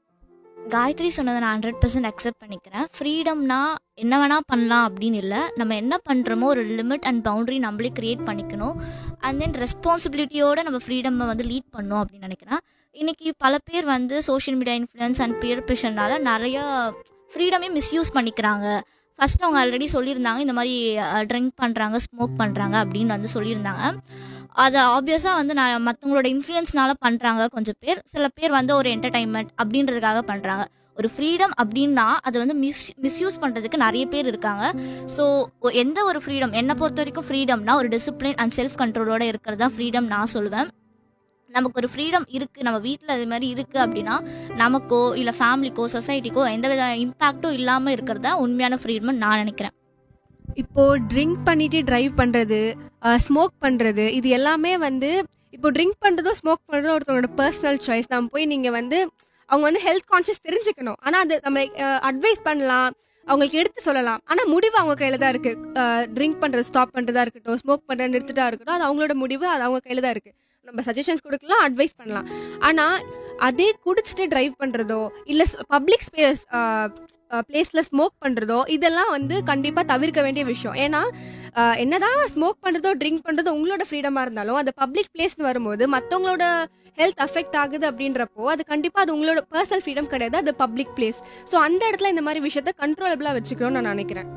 காயத்ரி சொன்னதை நான் ஹண்ட்ரட் பர்சன்ட் அக்செப்ட் பண்ணிக்கிறேன் ஃப்ரீடம்னா என்ன வேணால் பண்ணலாம் அப்படின்னு இல்லை நம்ம என்ன பண்ணுறோமோ ஒரு லிமிட் அண்ட் பவுண்டரி நம்மளே க்ரியேட் பண்ணிக்கணும் அண்ட் தென் ரெஸ்பான்சிபிலிட்டியோட நம்ம ஃப்ரீடமை வந்து லீட் பண்ணோம் அப்படின்னு நினைக்கிறேன் இன்னைக்கு பல பேர் வந்து social media influence and peer ப்ரெஷர்னால நிறைய ஃப்ரீடமே மிஸ்யூஸ் பண்ணிக்கிறாங்க ஃபர்ஸ்ட் அவங்க ஆல்ரெடி சொல்லியிருந்தாங்க இந்த மாதிரி ட்ரிங்க் பண்ணுறாங்க ஸ்மோக் பண்ணுறாங்க அப்படின்னு வந்து சொல்லியிருந்தாங்க அது ஆப்வியஸாக வந்து நான் மற்றவங்களோட இன்ஃப்ளூயன்ஸ்னால பண்ணுறாங்க கொஞ்சம் பேர் சில பேர் வந்து ஒரு என்டர்டைன்மெண்ட் அப்படின்றதுக்காக பண்ணுறாங்க ஒரு ஃப்ரீடம் அப்படின்னா அது வந்து மிஸ் மிஸ்யூஸ் பண்ணுறதுக்கு நிறைய பேர் இருக்காங்க ஸோ எந்த ஒரு ஃப்ரீடம் என்னை பொறுத்த வரைக்கும் ஃப்ரீடம்னா ஒரு டிசிப்ளின் அண்ட் செல்ஃப் கண்ட்ரோலோட இருக்கிறது தான் ஃப்ரீடம் நான் சொல்லுவேன் நமக்கு ஒரு ஃப்ரீடம் இருக்குது நம்ம வீட்டில் அது மாதிரி இருக்குது அப்படின்னா நமக்கோ இல்லை ஃபேமிலிக்கோ சொசைட்டிக்கோ எந்த வித இம்பேக்டும் இல்லாமல் இருக்கிறது தான் உண்மையான ஃப்ரீடம்னு நான் நினைக்கிறேன் இப்போ ட்ரிங்க் பண்ணிட்டு டிரைவ் பண்றது ஸ்மோக் பண்றது இது எல்லாமே வந்து இப்போ ட்ரிங்க் பண்றதோ ஸ்மோக் பண்றதோ ஒருத்தவங்களோட பர்சனல் சாய்ஸ் நம்ம போய் நீங்க வந்து அவங்க வந்து ஹெல்த் கான்ஷியஸ் தெரிஞ்சுக்கணும் ஆனா அது நம்ம அட்வைஸ் பண்ணலாம் அவங்களுக்கு எடுத்து சொல்லலாம் ஆனா முடிவு அவங்க கையில தான் இருக்கு ட்ரிங்க் பண்றது ஸ்டாப் பண்றதா இருக்கட்டும் ஸ்மோக் பண்றது நிறுத்திட்டா இருக்கட்டும் அது அவங்களோட முடிவு அது அவங்க கையில தான் இருக்கு நம்ம சஜஷன்ஸ் கொடுக்கலாம் அட்வைஸ் பண்ணலாம் ஆனா அதே குடிச்சிட்டு டிரைவ் பண்றதோ இல்ல பப்ளிக் ஸ்பேஸ் பிளேஸ்ல ஸ்மோக் பண்றதோ இதெல்லாம் வந்து கண்டிப்பா தவிர்க்க வேண்டிய விஷயம் ஏன்னா ஆஹ், என்னதான் ஸ்மோக் பண்றதோ ட்ரிங்க் பண்றதோ உங்களோட ஃப்ரீடமா இருந்தாலும் அது பப்ளிக் பிளேஸ்னு வரும்போது மத்தவங்களோட ஹெல்த் அஃபெக்ட் ஆகுது அப்படின்றப்போ அது கண்டிப்பா அது உங்களோட பர்சனல் ஃப்ரீடம் கிடையாது அது பப்ளிக் பிளேஸ் ஸோ அந்த இடத்துல இந்த மாதிரி விஷயத்த கண்ட்ரோலபிளா வச்சுக்கணும்னு நான் நினைக்கிறேன்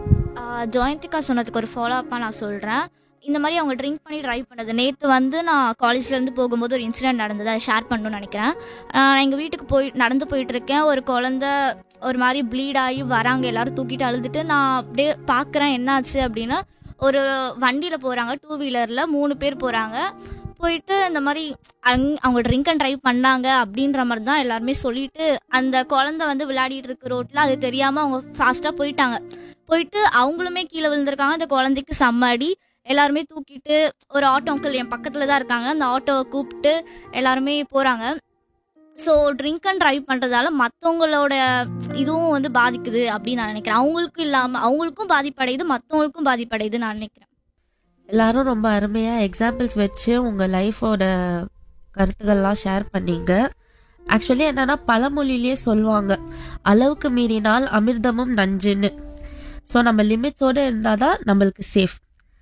ஆஹ் ஜெயந்திகா சொன்னதுக்கு ஒரு ஃபாலோ அப்பாக நான் சொல்கிறேன் இந்த மாதிரி அவங்க ட்ரிங்க் பண்ணி ட்ரைவ் பண்ணது நேற்று வந்து நான் காலேஜ்லேருந்து போகும்போது ஒரு இன்சிடென்ட் நடந்தது அதை ஷேர் பண்ணணும்னு நினைக்கிறேன் ஆஹ் நான் எங்கள் வீட்டுக்கு போய் நடந்து போயிட்டு இருக்கேன் ஒரு குழந்த ஒரு மாதிரி ப்ளீட் ஆகி வராங்க எல்லாரும் தூக்கிட்டு அழுதுட்டு நான் அப்படியே பார்க்குறேன் என்னாச்சு அப்படின்னா ஒரு வண்டியில் போகிறாங்க டூ வீலரில் மூணு பேர் போகிறாங்க போயிட்டு இந்த மாதிரி அங் அவங்க ட்ரிங்க் அண்ட் ட்ரைவ் பண்ணாங்க அப்படின்ற மாதிரி தான் எல்லாருமே சொல்லிட்டு அந்த குழந்தை வந்து விளையாடிட்டு இருக்க ரோட்டில் அது தெரியாமல் அவங்க ஃபாஸ்ட்டாக போயிட்டாங்க போயிட்டு அவங்களுமே கீழே விழுந்திருக்காங்க அந்த குழந்தைக்கு செம்ம அடி எல்லாருமே தூக்கிட்டு ஒரு ஆட்டோ அங்கிள் என் பக்கத்தில் தான் இருக்காங்க அந்த ஆட்டோவை கூப்பிட்டு எல்லாருமே போகிறாங்க ஸோ ட்ரிங்க் அண்ட் ட்ரைவ் பண்ணுறதால மற்றவங்களோட இதுவும் வந்து பாதிக்குது அப்படின்னு நான் நினைக்கிறேன் அவங்களுக்கும் இல்லாமல் அவங்களுக்கும் பாதிப்படையுது மற்றவங்களுக்கும் பாதிப்படையுது நான் நினைக்கிறேன் எல்லாரும் ரொம்ப அருமையாக எக்ஸாம்பிள்ஸ் வச்சு உங்கள் லைஃபோட கருத்துக்கள்லாம் ஷேர் பண்ணீங்க ஆக்சுவலி என்னன்னா பழமொழியிலேயே சொல்லுவாங்க அளவுக்கு மீறினால் அமிர்தமும் நஞ்சுன்னு ஸோ நம்ம லிமிட்ஸோடு இருந்தால் தான் நம்மளுக்கு சேஃப்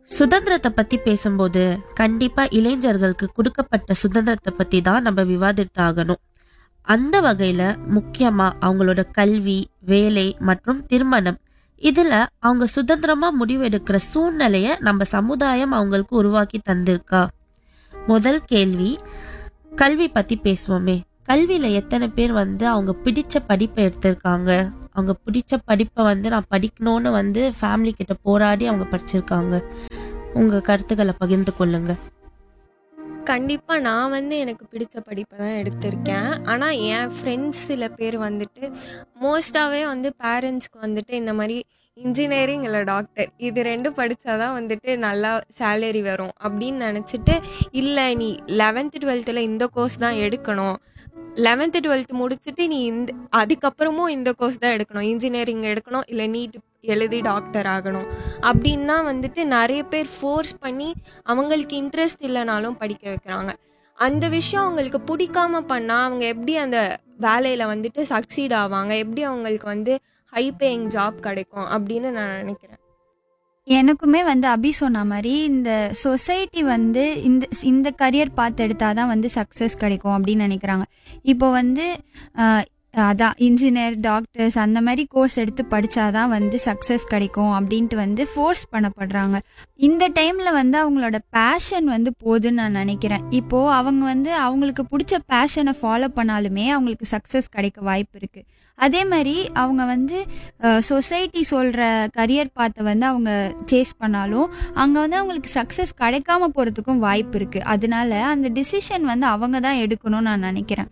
சுதந்திரத்தை பத்தி பேசும்போது கண்டிப்பா இளைஞர்களுக்கு கொடுக்கப்பட்ட சுதந்திரத்தை பத்தி தான் நம்ம விவாதித்தாகணும் அந்த வகையில முக்கியமா அவங்களோட கல்வி வேலை மற்றும் திருமணம் இதுல அவங்க சுதந்திரமா முடிவெடுக்கிற சூழ்நிலைய நம்ம சமுதாயம் அவங்களுக்கு உருவாக்கி தந்திருக்கா முதல் கேள்வி கல்வி பத்தி பேசுவோமே கல்வியில எத்தனை பேர் வந்து அவங்க பிடிச்ச படிப்பை எடுத்திருக்காங்க அவங்க பிடிச்ச படிப்பை வந்து நான் படிக்கணும்னு வந்து ஃபேமிலி கிட்ட போராடி அவங்க படிச்சிருக்காங்க உங்க கருத்துக்களை பகிர்ந்து கொள்ளுங்க கண்டிப்பா நான் வந்து எனக்கு பிடிச்ச படிப்பை தான் எடுத்திருக்கேன் ஆனா என் ஃப்ரெண்ட்ஸ் சில பேர் வந்துட்டு மோஸ்டாவே வந்து பேரண்ட்ஸ்க்கு வந்துட்டு இந்த மாதிரி இன்ஜினியரிங் இல்லை டாக்டர் இது ரெண்டும் படிச்சாதான் வந்துட்டு நல்லா சேலரி வரும் அப்படின்னு நினச்சிட்டு இல்லை நீ லெவன்த்து டுவெல்த்தில் இந்த கோர்ஸ் தான் எடுக்கணும் லெவன்த்து டுவெல்த் முடிச்சுட்டு நீ இந்த அதுக்கப்புறமும் இந்த கோர்ஸ் தான் எடுக்கணும் இன்ஜினியரிங் எடுக்கணும் இல்லை நீட் எழுதி டாக்டர் ஆகணும் அப்படின்னா வந்துட்டு நிறைய பேர் ஃபோர்ஸ் பண்ணி அவங்களுக்கு இன்ட்ரெஸ்ட் இல்லைனாலும் படிக்க வைக்கிறாங்க அந்த விஷயம் அவங்களுக்கு பிடிக்காம பண்ணால் அவங்க எப்படி அந்த வேலையில் வந்துட்டு சக்சீட் ஆவாங்க எப்படி அவங்களுக்கு வந்து ஹை பேயிங் ஜாப் கிடைக்கும் அப்படின்னு நான் நினைக்கிறேன் எனக்குமே வந்து அபி சொன்ன மாதிரி இந்த சொசைட்டி வந்து இந்த இந்த கரியர் பார்த்து எடுத்தாதான் வந்து சக்ஸஸ் கிடைக்கும் அப்படின்னு நினைக்கிறாங்க இப்போ வந்து ஆஹ், அதான் இன்ஜினியர் டாக்டர்ஸ் அந்த மாதிரி கோர்ஸ் எடுத்து படிச்சாதான் வந்து சக்ஸஸ் கிடைக்கும் அப்படின்ட்டு வந்து ஃபோர்ஸ் பண்ணப்படுறாங்க இந்த டைம்ல வந்து அவங்களோட பேஷன் வந்து போதுன்னு நான் நினைக்கிறேன் இப்போ அவங்க வந்து அவங்களுக்கு பிடிச்ச பேஷனை ஃபாலோ பண்ணாலுமே அவங்களுக்கு சக்ஸஸ் கிடைக்க வாய்ப்பு இருக்கு அதே மாதிரி அவங்க வந்து சொசைட்டி சொல்கிற கரியர் பாத்தை வந்து அவங்க சேஸ் பண்ணாலும் அங்கே வந்து அவங்களுக்கு சக்ஸஸ் கிடைக்காம போகிறதுக்கும் வாய்ப்பு இருக்குது அதனால அந்த டிசிஷன் வந்து அவங்க தான் எடுக்கணும்னு நான் நினைக்கிறேன்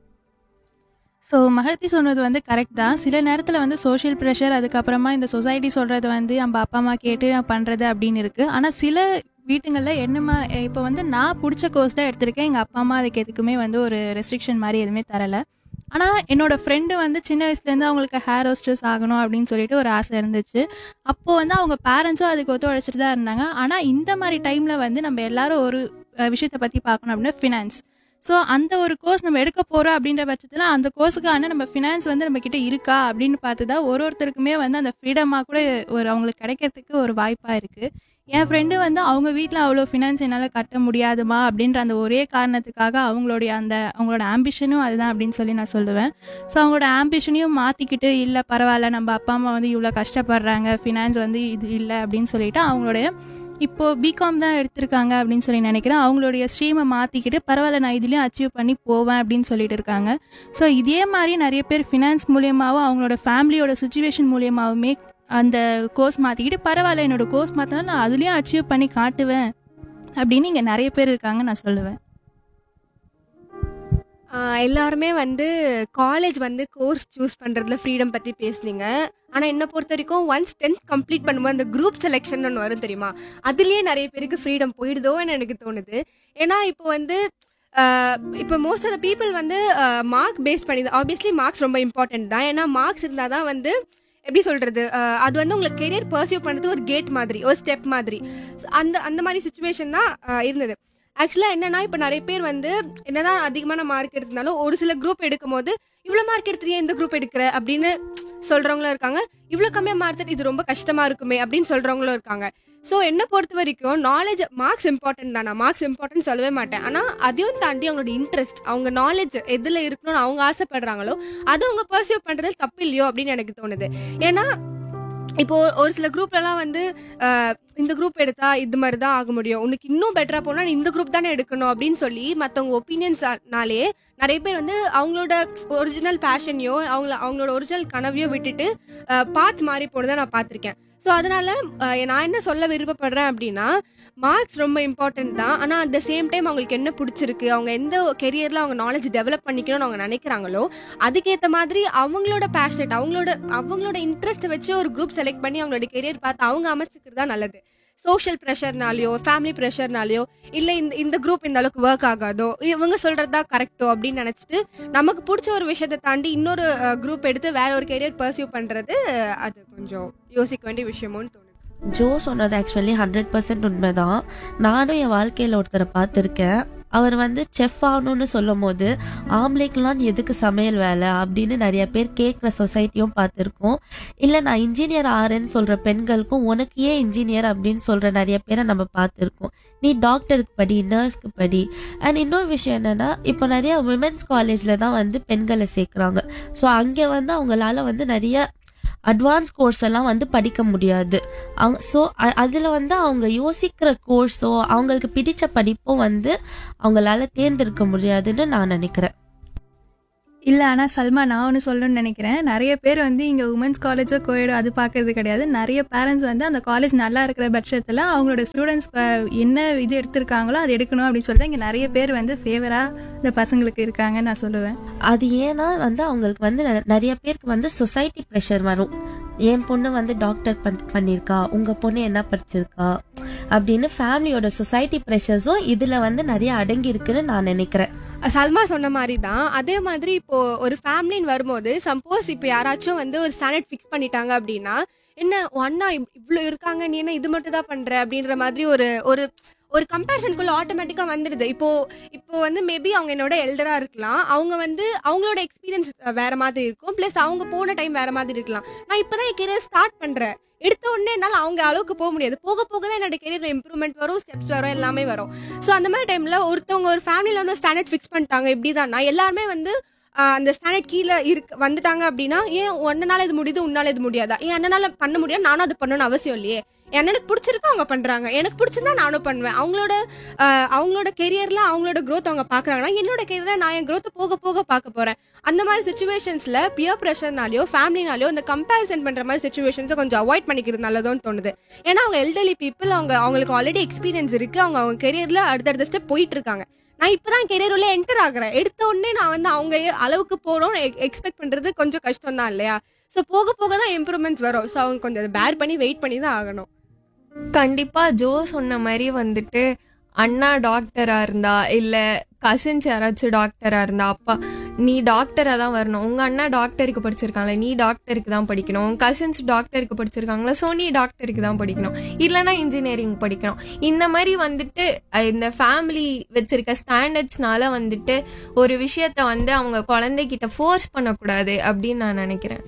ஸோ மகத்தி சொன்னது வந்து கரெக்ட் தான் சில நேரத்தில் வந்து சோஷியல் ப்ரெஷர் அதுக்கப்புறமா இந்த சொசைட்டி சொல்கிறது வந்து நம்ம அப்பா அம்மா கேட்டு பண்ணுறது அப்படின்னு இருக்குது ஆனால் சில வீட்டுங்களில் என்னமா இப்போ வந்து நான் பிடிச்ச கோர்ஸ் தான் எடுத்திருக்கேன் எங்கள் அப்பா அம்மா அதுக்கு எதுக்குமே வந்து ஒரு ரெஸ்ட்ரிக்ஷன் மாதிரி எதுவுமே தரலை ஆனால் என்னோட ஃப்ரெண்டு வந்து சின்ன வயசுலேருந்து அவங்களுக்கு ஹேர் ஹோஸ்டர்ஸ் ஆகணும் அப்படின்னு சொல்லிட்டு ஒரு ஆசை இருந்துச்சு அப்போது வந்து அவங்க பேரண்ட்ஸும் அதுக்கு ஒத்துழைச்சிட்டு தான் இருந்தாங்க ஆனால் இந்த மாதிரி டைமில் வந்து நம்ம எல்லாரும் ஒரு அஹ், விஷயத்தை பற்றி பார்க்கணும் அப்படின்னா ஃபினான்ஸ் ஸோ அந்த ஒரு கோர்ஸ் நம்ம எடுக்க போகிறோம் அப்படின்ற பட்சத்தில் அந்த கோர்ஸுக்கான நம்ம ஃபினான்ஸ் வந்து நம்ம கிட்ட இருக்கா அப்படின்னு பார்த்து தான் ஒரு ஒருத்தருக்குமே வந்து அந்த ஃப்ரீடமாக கூட ஒரு அவங்களுக்கு கிடைக்கிறதுக்கு ஒரு வாய்ப்பாக இருக்குது என் ஃப்ரெண்டு வந்து அவங்க வீட்டில் அவ்வளோ ஃபினான்ஸ் என்னால் கட்ட முடியாதுமா அப்படின்ற அந்த ஒரே காரணத்துக்காக அவங்களுடைய அந்த அவங்களோட ஆம்பிஷனும் அதுதான் அப்படின்னு சொல்லி நான் சொல்லுவேன் ஸோ அவங்களோட ஆம்பிஷனையும் மாற்றிக்கிட்டு இல்லை பரவாயில்ல நம்ம அப்பா அம்மா வந்து இவ்வளோ கஷ்டப்படுறாங்க ஃபினான்ஸ் வந்து இது இல்லை அப்படின்னு சொல்லிட்டு அவங்களுடைய இப்போ பிகாம் தான் எடுத்திருக்காங்க அப்படின்னு சொல்லி நினைக்கிறேன் அவங்களுடைய ஸ்ட்ரீமை மாற்றிக்கிட்டு பரவாயில்ல நான் இதுலேயும் அச்சீவ் பண்ணி போவேன் அப்படின்னு சொல்லிட்டு இருக்காங்க ஸோ இதே மாதிரி நிறைய பேர் ஃபினான்ஸ் மூலியமாகவும் அவங்களோட ஃபேமிலியோட சுச்சுவேஷன் மூலியமாகவுமே அந்த கோர்ஸ் மாற்றிக்கிட்டு பரவாயில்ல என்னோட கோர்ஸ் மாற்றினா நான் அதுலேயும் அச்சீவ் பண்ணி காட்டுவேன் அப்படின்னு இங்கே நிறைய பேர் இருக்காங்க நான் சொல்லுவேன் ஆஹ் எல்லாருமே வந்து காலேஜ் வந்து கோர்ஸ் சூஸ் பண்றதுல ஃப்ரீடம் பத்தி பேசுனீங்க ஆனா என்ன பொறுத்த வரைக்கும் ஒன்ஸ் டென்த் கம்ப்ளீட் பண்ணும்போது அந்த குரூப் செலெக்ஷன் ஒன்று வரும் தெரியுமா அதுலயே நிறைய பேருக்கு ஃப்ரீடம் போயிடுதோன்னு எனக்கு தோணுது ஏன்னா இப்போ வந்து ஆஹ் இப்போ மோஸ்ட் ஆஃப் த பீப்புள் வந்து மார்க் பேஸ் பண்ணி ஆப்வியஸ்லி மார்க்ஸ் ரொம்ப இம்பார்ட்டன்ட் தான் ஏன்னா மார்க்ஸ் இருந்தால் தான் வந்து எப்படி சொல்றது ஆஹ் அது வந்து உங்களுக்கு கெரியர் பர்சியூ பண்ணுறது ஒரு கேட் மாதிரி ஒரு ஸ்டெப் மாதிரி So, அந்த அந்த மாதிரி சுச்சுவேஷன் தான் ஆஹ் இருந்தது ஆக்சுவலாக என்னன்னா இப்போ நிறைய பேர் வந்து என்னதான் அதிகமான மார்க் எடுத்திருந்தாலும் ஒரு சில குரூப் எடுக்கும் போது இவ்வளோ மார்க் எடுத்துறியே இந்த குரூப் எடுக்கிற அப்படின்னு சொல்றவங்களும் இருக்காங்க இவ்வளோ கம்மியாக மார்க் இது ரொம்ப கஷ்டமா இருக்குமே அப்படின்னு சொல்றவங்களும் இருக்காங்க ஸோ என்ன பொறுத்த வரைக்கும் நாலேஜ் மார்க்ஸ் இம்பார்ட்டன்ட் தான் நான் மார்க்ஸ் இம்பார்ட்டன்ட் சொல்லவே மாட்டேன் ஆனால் அதையும் தாண்டி அவங்களோட இன்ட்ரெஸ்ட் அவங்க நாலேஜ் எதில் இருக்கணும்னு அவங்க ஆசைப்படுறாங்களோ அதை அவங்க பர்சியூ பண்ணுறது தப்பு இல்லையோ அப்படின்னு எனக்கு தோணுது ஏன்னா இப்போ ஒரு சில குரூப்லலாம் வந்து ஆஹ், இந்த குரூப் எடுத்தா இது மாதிரி தான் ஆக முடியும் உனக்கு இன்னும் பெட்டரா போனா நீ இந்த குரூப் தானே எடுக்கணும் அப்படின்னு சொல்லி மற்றவங்க ஒப்பீனியன்ஸ்னாலே நிறைய பேர் வந்து அவங்களோட ஒரிஜினல் பேஷனையோ அவங்கள அவங்களோட ஒரிஜினல் கனவையோ விட்டுட்டு பாத் மாறி போனதை நான் பார்த்துருக்கேன் ஸோ அதனால ஆஹ், நான் என்ன சொல்ல விருப்பப்படுறேன் அப்படின்னா மார்க்ஸ் ரொம்ப இம்பார்ட்டன்ட் தான் ஆனால் அட் த சேம் டைம் அவங்களுக்கு என்ன பிடிச்சிருக்கு அவங்க எந்த கெரியரில் அவங்க நாலேஜ் டெவலப் பண்ணிக்கணும்னு அவங்க நினைக்கிறாங்களோ அதுக்கேற்ற மாதிரி அவங்களோட பேஷனட் அவங்களோட அவங்களோட இன்ட்ரெஸ்ட்டை வச்சு ஒரு குரூப் செலக்ட் பண்ணி அவங்களோட கெரியர் பார்த்து அவங்க அமைச்சுக்கிறது தான் நல்லது சோஷியல் ப்ரெஷர்னாலையோ ஃபேமிலி ப்ரெஷர்னாலையோ இல்லை இந்த இந்த குரூப் இந்த அளவுக்கு ஒர்க் ஆகாதோ இவங்க சொல்கிறது தான் கரெக்டோ அப்படின்னு நினச்சிட்டு நமக்கு பிடிச்ச ஒரு விஷயத்தை தாண்டி இன்னொரு குரூப் எடுத்து வேற ஒரு கெரியர் பர்சியூ பண்ணுறது அது கொஞ்சம் யோசிக்க வேண்டிய விஷயமோன்னு தோணுது ஜோ சொன்னது ஆக்சுவலி ஹண்ட்ரட் பர்சன்ட் உண்மைதான் நானும் என் வாழ்க்கையில் ஒருத்தரை பார்த்துருக்கேன் அவர் வந்து செஃப் ஆகணும்னு சொல்லும் போது ஆம்பளைக்கெல்லாம் எதுக்கு சமையல் வேலை அப்படின்னு நிறைய பேர் கேட்குற சொசைட்டியும் பார்த்துருக்கோம் இல்லை நான் இன்ஜினியர் ஆறேன்னு சொல்கிற பெண்களுக்கும் உனக்கு ஏன் இன்ஜினியர் அப்படின்னு சொல்கிற நிறைய பேரை நம்ம பார்த்துருக்கோம் நீ டாக்டருக்கு படி நர்ஸ்க்கு படி அண்ட் இன்னொரு விஷயம் என்னென்னா இப்போ நிறைய விமென்ஸ் காலேஜில் தான் வந்து பெண்களை சேர்க்குறாங்க ஸோ அங்கே வந்து அவங்களால வந்து நிறைய அட்வான்ஸ் கோர்ஸ் எல்லாம் வந்து படிக்க முடியாது அவங்க ஸோ அதில் வந்து அவங்க யோசிக்கிற கோர்ஸோ அவங்களுக்கு பிடிச்ச படிப்பும் வந்து அவங்களால தேர்ந்தெடுக்க முடியாதுன்னு நான் நினைக்கிறேன் இல்லை ஆனால் சல்மா நான் ஒன்று சொல்லணும்னு நினைக்கிறேன் நிறைய பேர் வந்து இங்கே உமன்ஸ் காலேஜோ கோயடோ அது பார்க்கறது கிடையாது நிறைய பேரண்ட்ஸ் வந்து அந்த காலேஜ் நல்லா இருக்கிற பட்சத்தில் அவங்களோட ஸ்டூடெண்ட்ஸ் என்ன இது எடுத்திருக்காங்களோ அது எடுக்கணும் அப்படின்னு சொல்லிட்டு இங்கே நிறைய பேர் வந்து ஃபேவராக இந்த பசங்களுக்கு இருக்காங்கன்னு நான் சொல்லுவேன் அது ஏன்னா வந்து அவங்களுக்கு வந்து நெ- நிறைய பேருக்கு வந்து சொசைட்டி ப்ரெஷர் வரும் என் பொண்ணு வந்து டாக்டர் பண் பண்ணியிருக்கா உங்கள் பொண்ணு என்ன படிச்சிருக்கா அப்படின்னு ஃபேமிலியோட சொசைட்டி ப்ரெஷர்ஸும் இதில் வந்து நிறைய அடங்கி இருக்குன்னு நான் நினைக்கிறேன் சல்மா சொன்ன மாதிரி தான் அதே மாதிரி இப்போ ஒரு ஃபேமிலின்னு வரும்போது சப்போஸ் இப்போ யாராச்சும் வந்து ஒரு ஸ்டாண்டர்ட் ஃபிக்ஸ் பண்ணிட்டாங்க அப்படின்னா என்ன உன் அண்ணா இவ்- இவ்ளோ இருக்காங்க நீ என்ன இது மட்டும் தான் பண்ற அப்படின்ற மாதிரி ஒரு ஒரு ஒரு கம்பேரிசனுக்குள்ள ஆட்டோமேட்டிக்கா வந்துடுது இப்போ இப்போ வந்து மேபி அவங்க என்னோட எல்டரா இருக்கலாம் அவங்க வந்து அவங்களோட எக்ஸ்பீரியன்ஸ் வேற மாதிரி இருக்கும் ப்ளஸ் அவங்க போன டைம் வேற மாதிரி இருக்கலாம் நான் இப்பதான் என் கெரியர் ஸ்டார்ட் பண்றேன் எடுத்த உடனே என்னால அவங்க அளவுக்கு போக முடியாது போக போக தான் என்னோட கெரியர்ல இம்ப்ரூவ்மெண்ட் வரும் ஸ்டெப்ஸ் வரும் எல்லாமே வரும் ஸோ அந்த மாதிரி டைம்ல ஒருத்தவங்க ஒரு ஃபேமிலியில வந்து ஸ்டாண்டர்ட் ஃபிக்ஸ் பண்ணிட்டாங்க இப்படிதான் எல்லாருமே வந்து ஆஹ், அந்த ஸ்டாண்டர்ட் கீழே இருக்கு வந்துட்டாங்க அப்படின்னா ஏன் உன்னனால இது முடியுது உன்னால இது முடியாதா என் அண்ணனால பண்ண முடியாது நானும் அது பண்ணணும்னு அவசியம் இல்லையே என் அண்ணனுக்கு பிடிச்சிருக்கு அவங்க பண்றாங்க எனக்கு பிடிச்சிருந்தா நானும் பண்ணுவேன் அவங்களோட ஆஹ், அவங்களோட கெரியர்ல அவங்களோட growth அவங்க பாக்குறாங்கன்னா என்னோட கெரியர்ல நான் என் growth போக போக பார்க்க போறேன் அந்த மாதிரி சுச்சுவேஷன்ஸ்ல பியர் ப்ரெஷர்னாலயோ ஃபேமிலினாலயோ இந்த கம்பேரிசன் பண்ற மாதிரி சுச்சுவேஷன்ஸை கொஞ்சம் அவாய்ட் பண்ணிக்கிறது நல்லதுன்னு தோணுது ஏன்னா அவங்க எல்டர்லி பீப்புள் அவங்க அவங்களுக்கு ஆல்ரெடி எக்ஸ்பீரியன்ஸ் இருக்கு அவங்க அவங்க கெரியர்ல அடுத்தடுத்த ஸ்டெப் போயிட்டு இருக்காங்க நான் இப்பதான் கெரியர் உள்ள என்டர் ஆகுறேன் எடுத்த உடனே நான் வந்து அவங்க அளவுக்கு போறோம் எக்ஸ்பெக்ட் பண்றது கொஞ்சம் கஷ்டம் தான் இல்லையா ஸோ போக போக தான் இம்ப்ரூவ்மெண்ட்ஸ் வரும் ஸோ அவங்க கொஞ்சம் அதை பேர் பண்ணி வெயிட் பண்ணி தான் ஆகணும் கண்டிப்பா ஜோ சொன்ன மாதிரி வந்துட்டு அண்ணா டாக்டரா இருந்தா இல்ல கசின்ஸ் யாராச்சும் டாக்டரா இருந்தா அப்பா நீ டாக்டரா தான் வரணும் உங்க அண்ணா டாக்டருக்கு படிச்சிருக்காங்களே நீ டாக்டருக்கு தான் படிக்கணும் உங்க கசின்ஸ் டாக்டருக்கு படிச்சிருக்காங்களா ஸோ நீ டாக்டருக்கு தான் படிக்கணும் இல்லைன்னா இன்ஜினியரிங் படிக்கணும் இந்த மாதிரி வந்துட்டு அஹ், இந்த ஃபேமிலி வச்சிருக்க ஸ்டாண்டர்ட்ஸ்னால வந்துட்டு ஒரு விஷயத்த வந்து அவங்க குழந்தைகிட்ட ஃபோர்ஸ் பண்ணக்கூடாது அப்படின்னு நான் நினைக்கிறேன்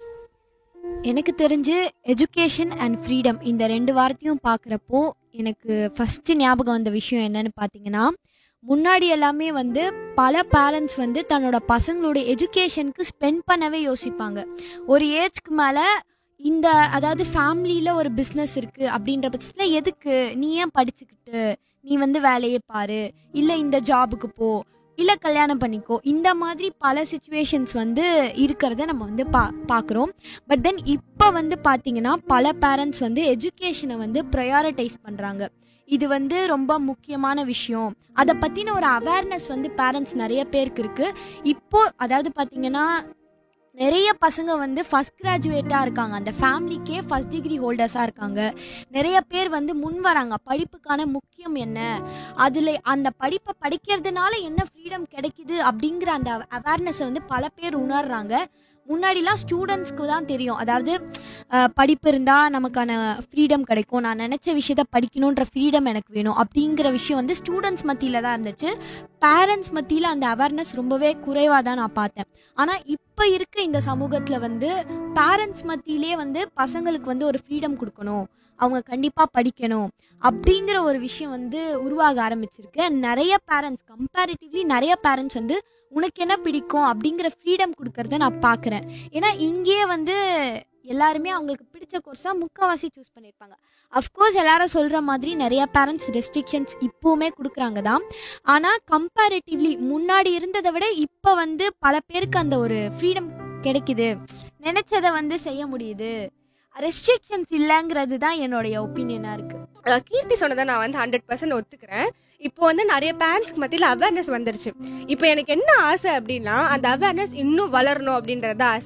எனக்கு தெரிஞ்சு எஜுகேஷன் அண்ட் ஃப்ரீடம் இந்த ரெண்டு வார்த்தையும் பார்க்குறப்போ எனக்கு ஃபஸ்ட்டு ஞாபகம் வந்த விஷயம் என்னன்னு பார்த்தீங்கன்னா முன்னாடி எல்லாமே வந்து பல பேரண்ட்ஸ் வந்து தன்னோட பசங்களோட எஜுகேஷனுக்கு ஸ்பெண்ட் பண்ணவே யோசிப்பாங்க ஒரு ஏஜ்க்கு மேலே இந்த அதாவது ஃபேமிலியில் ஒரு பிஸ்னஸ் இருக்குது அப்படின்ற பட்சத்தில் எதுக்கு நீ ஏன் படிச்சுக்கிட்டு நீ வந்து வேலையை பாரு இல்லை இந்த ஜாபுக்கு போ இல்லை கல்யாணம் பண்ணிக்கோ இந்த மாதிரி பல சுச்சுவேஷன்ஸ் வந்து இருக்கிறத நம்ம வந்து பா பார்க்குறோம் பட் தென் இப்போ வந்து பார்த்தீங்கன்னா பல பேரண்ட்ஸ் வந்து எஜுகேஷனை வந்து ப்ரையாரிட்டைஸ் பண்ணுறாங்க இது வந்து ரொம்ப முக்கியமான விஷயம் அதை பற்றின ஒரு அவேர்னஸ் வந்து பேரண்ட்ஸ் நிறைய பேருக்கு இருக்குது இப்போ அதாவது பார்த்தீங்கன்னா நிறைய பசங்க வந்து ஃபஸ்ட் கிராஜுவேட்டாக இருக்காங்க அந்த ஃபேமிலிக்கே ஃபஸ்ட் டிகிரி ஹோல்டர்ஸாக இருக்காங்க நிறைய பேர் வந்து முன் வராங்க படிப்புக்கான முக்கியம் என்ன அதில் அந்த படிப்பை படிக்கிறதுனால என்ன ஃப்ரீடம் கிடைக்குது அப்படிங்கிற அந்த அவேர்னஸை வந்து பல பேர் உணர்றாங்க முன்னாடிலாம் ஸ்டூடெண்ட்ஸ்க்கு தான் தெரியும் அதாவது அஹ், படிப்பு இருந்தால் நமக்கான ஃப்ரீடம் கிடைக்கும் நான் நினச்ச விஷயத்த படிக்கணுன்ற ஃப்ரீடம் எனக்கு வேணும் அப்படிங்கிற விஷயம் வந்து ஸ்டூடெண்ட்ஸ் மத்தியில் தான் இருந்துச்சு பேரண்ட்ஸ் மத்தியில் அந்த அவேர்னஸ் ரொம்பவே குறைவாக தான் நான் பார்த்தேன் ஆனால் இப்போ இருக்க இந்த சமூகத்தில் வந்து பேரண்ட்ஸ் மத்தியிலே வந்து பசங்களுக்கு வந்து ஒரு ஃப்ரீடம் கொடுக்கணும் அவங்க கண்டிப்பாக படிக்கணும் அப்படிங்கிற ஒரு விஷயம் வந்து உருவாக ஆரம்பிச்சிருக்கு And நிறைய பேரண்ட்ஸ் கம்பேரிட்டிவ்லி நிறைய பேரண்ட்ஸ் வந்து உனக்கு என்ன பிடிக்கும் அப்படிங்கிற ஃப்ரீடம் கொடுக்கறத நான் பார்க்குறேன் ஏன்னா இங்கேயே வந்து எல்லாருமே அவங்களுக்கு பிடிச்ச கோர்ஸாக முக்கால்வாசி சூஸ் பண்ணியிருப்பாங்க அஃப்கோர்ஸ் எல்லாரும் சொல்கிற மாதிரி நிறைய பேரண்ட்ஸ் ரெஸ்ட்ரிக்ஷன்ஸ் இப்போவுமே கொடுக்குறாங்க தான் ஆனால் கம்பேரிட்டிவ்லி முன்னாடி இருந்ததை விட இப்போ வந்து பல பேருக்கு அந்த ஒரு ஃப்ரீடம் கிடைக்குது நினச்சதை வந்து செய்ய முடியுது ரெஸ்ட்ரிக்ஷன்ஸ் இல்லைங்கிறது தான் என்னுடைய ஒப்பீனியனாக இருக்குது அஹ் கீர்த்தி சொன்னதை நான் வந்து ஹண்ட்ரட் பர்சன்ட் ஒத்துக்கிறேன் இப்போ வந்து நிறைய பேரண்ட்ஸ்க்கு மத்தியில் அவேர்னஸ் வந்துருச்சு இப்போ எனக்கு என்ன ஆசை அப்படின்னா அந்த அவேர்னஸ் இன்னும் வளரணும் அப்படின்றது தான் ஆசை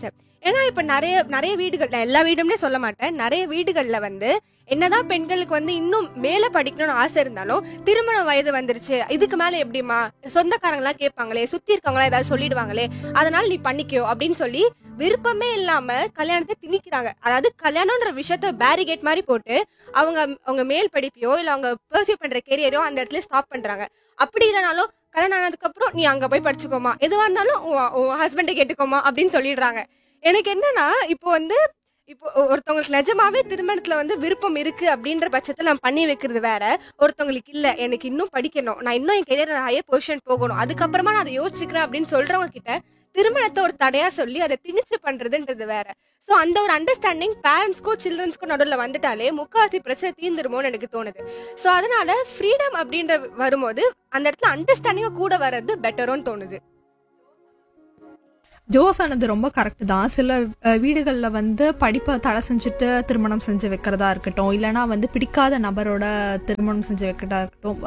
ஏன்னா இப்ப நிறைய நிறைய வீடுகள் நான் எல்லா வீடும்னே சொல்ல மாட்டேன் நிறைய வீடுகள்ல வந்து என்னதான் பெண்களுக்கு வந்து இன்னும் மேல படிக்கணும்னு ஆசை இருந்தாலும் திருமண வயது வந்துருச்சு இதுக்கு மேல எப்படிமா சொந்தக்காரங்க எல்லாம் கேட்பாங்களே சுத்தி இருக்கவங்க ஏதாவது சொல்லிடுவாங்களே அதனால நீ பண்ணிக்கோ அப்படின்னு சொல்லி விருப்பமே இல்லாம கல்யாணத்தை திணிக்கிறாங்க அதாவது கல்யாணம்ன்ற விஷயத்த பேரிகேட் மாதிரி போட்டு அவங்க அவங்க மேல் படிப்பையோ இல்ல அவங்க பர்சியூ பண்ற கெரியரோ அந்த இடத்துல ஸ்டாப் பண்றாங்க அப்படி இல்லைனாலும் கல்யாணம் ஆனதுக்கு அப்புறம் நீ அங்க போய் படிச்சுக்கோமா எதுவா இருந்தாலும் உன் உன் ஹஸ்பண்டை கேட்டுக்கோமா அப்படின்னு சொல்லிடுறாங்க எனக்கு என்னன்னா இப்போ வந்து இப்போ ஒ- ஒருத்தவங்களுக்கு நிஜமாவே திருமணத்துல வந்து விருப்பம் இருக்கு அப்படின்ற பட்சத்துல நான் பண்ணி வைக்கிறது வேற ஒருத்தவங்களுக்கு இல்ல எனக்கு இன்னும் படிக்கணும் நான் இன்னும் என் கெரியர் ஹையர் பொசிஷன் போகணும் அதுக்கப்புறமா நான் அதை யோசிச்சுக்கிறேன் அப்படின்னு சொல்றவங்க கிட்ட திருமணத்தை ஒரு தடையா சொல்லி அதை திணிச்சு பண்றதுன்றது வேற சோ அந்த ஒரு அண்டர்ஸ்டாண்டிங் பேரண்ட்ஸ்க்கும் சில்ட்ரன்ஸ்க்கும் நடுவில் வந்துட்டாலே முக்காவாசி பிரச்சனை தீந்துருமோன்னு எனக்கு தோணுது சோ அதனால ஃப்ரீடம் அப்படின்ற வரும்போது அந்த இடத்துல அண்டர்ஸ்டாண்டிங் கூட வர்றது பெட்டரோன்னு தோணுது ஜோ சொன்னது ரொம்ப கரெக்ட் தான் சில அஹ், வீடுகள்ல வந்து படிப்பை தடை செஞ்சுட்டு திருமணம் செஞ்சு வைக்கிறதா இருக்கட்டும் இல்லைன்னா வந்து பிடிக்காத நபரோட திருமணம் செஞ்சு வைக்கிறதா இருக்கட்டும்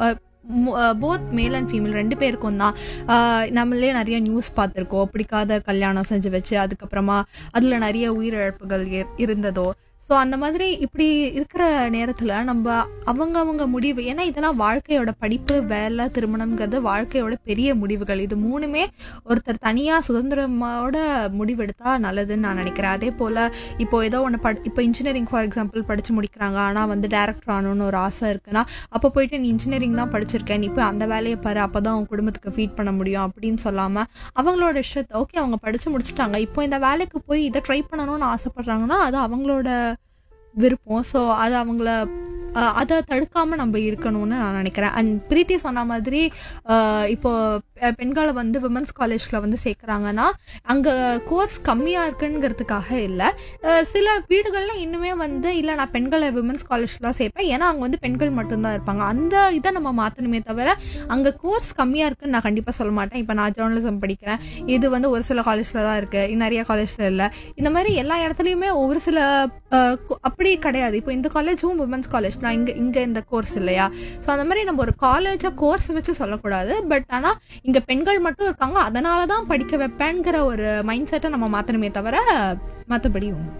போத் மேல் அண்ட் ஃபீமேல் ரெண்டு பேருக்கும் தான் அஹ், நம்மளே நிறைய நியூஸ் பார்த்துருக்கோம் பிடிக்காத கல்யாணம் செஞ்சு வச்சு அதுக்கப்புறமா அதில் நிறைய உயிரிழப்புகள் ஏ- இருந்ததோ ஸோ அந்த மாதிரி இப்படி இருக்கிற நேரத்தில் நம்ம அவங்க அவங்க முடிவு ஏன்னா இதெல்லாம் வாழ்க்கையோட படிப்பு வேலை திருமணம்ங்கிறது வாழ்க்கையோட பெரிய முடிவுகள் இது மூணுமே ஒருத்தர் தனியாக சுதந்திரமோட முடிவெடுத்தா நல்லதுன்னு நான் நினைக்கிறேன் அதே போல் இப்போ ஏதோ ஒன்று படி இப்போ இன்ஜினியரிங் ஃபார் எக்ஸாம்பிள் படித்து முடிக்கிறாங்க ஆனால் வந்து டேரக்டர் ஆகணும்னு ஒரு ஆசை இருக்குன்னா அப்போ போயிட்டு நீ இன்ஜினியரிங் தான் படிச்சிருக்கேன் நீ போய் அந்த வேலையை பாரு அப்போ தான் உன் குடும்பத்துக்கு ஃபீட் பண்ண முடியும் அப்படின்னு சொல்லாமல் அவங்களோட இஷ்டத்தை ஓகே அவங்க படித்து முடிச்சிட்டாங்க இப்போ இந்த வேலைக்கு போய் இதை ட்ரை பண்ணணும்னு ஆசைப்படுறாங்கன்னா அது அவங்களோட விருப்பம் ஸோ அது அவங்கள அஹ், அதை தடுக்காம நம்ம இருக்கணும்னு நான் நினைக்கிறேன் அண்ட் பிரீத்தி சொன்ன மாதிரி அஹ், இப்போ பெ- பெண்களை வந்து விமன்ஸ் காலேஜில் வந்து சேர்க்குறாங்கன்னா அங்கே கோர்ஸ் கம்மியாக இருக்குங்கிறதுக்காக இல்லை சில வீடுகளில் இன்னுமே வந்து இல்லை நான் பெண்களை விமன்ஸ் காலேஜில் தான் சேர்ப்பேன் ஏன்னா அங்கே வந்து பெண்கள் மட்டும்தான் இருப்பாங்க அந்த இதை நம்ம மாற்றணுமே தவிர அங்கே கோர்ஸ் கம்மியாக இருக்குன்னு நான் கண்டிப்பாக சொல்ல மாட்டேன் இப்போ நான் ஜேர்னலிசம் படிக்கிறேன் இது வந்து ஒரு சில காலேஜில் தான் இருக்குது நிறைய காலேஜில் இல்லை இந்த மாதிரி எல்லா இடத்துலையுமே ஒரு சில அஹ், co- அப்படி கிடையாது இப்போ இந்த காலேஜும் உமன்ஸ் காலேஜ் தான் இங்கே இங்கே இந்த கோர்ஸ் இல்லையா ஸோ அந்த மாதிரி நம்ம ஒரு காலேஜை கோர்ஸ் வச்சு சொல்லக்கூடாது பட் ஆனால் இங்கே பெண்கள் மட்டும் இருக்காங்க அதனால தான் படிக்க வைப்பேங்கிற ஒரு மைண்ட் செட்டை நம்ம மாற்றணுமே தவிர மற்றபடி ஒன்றும்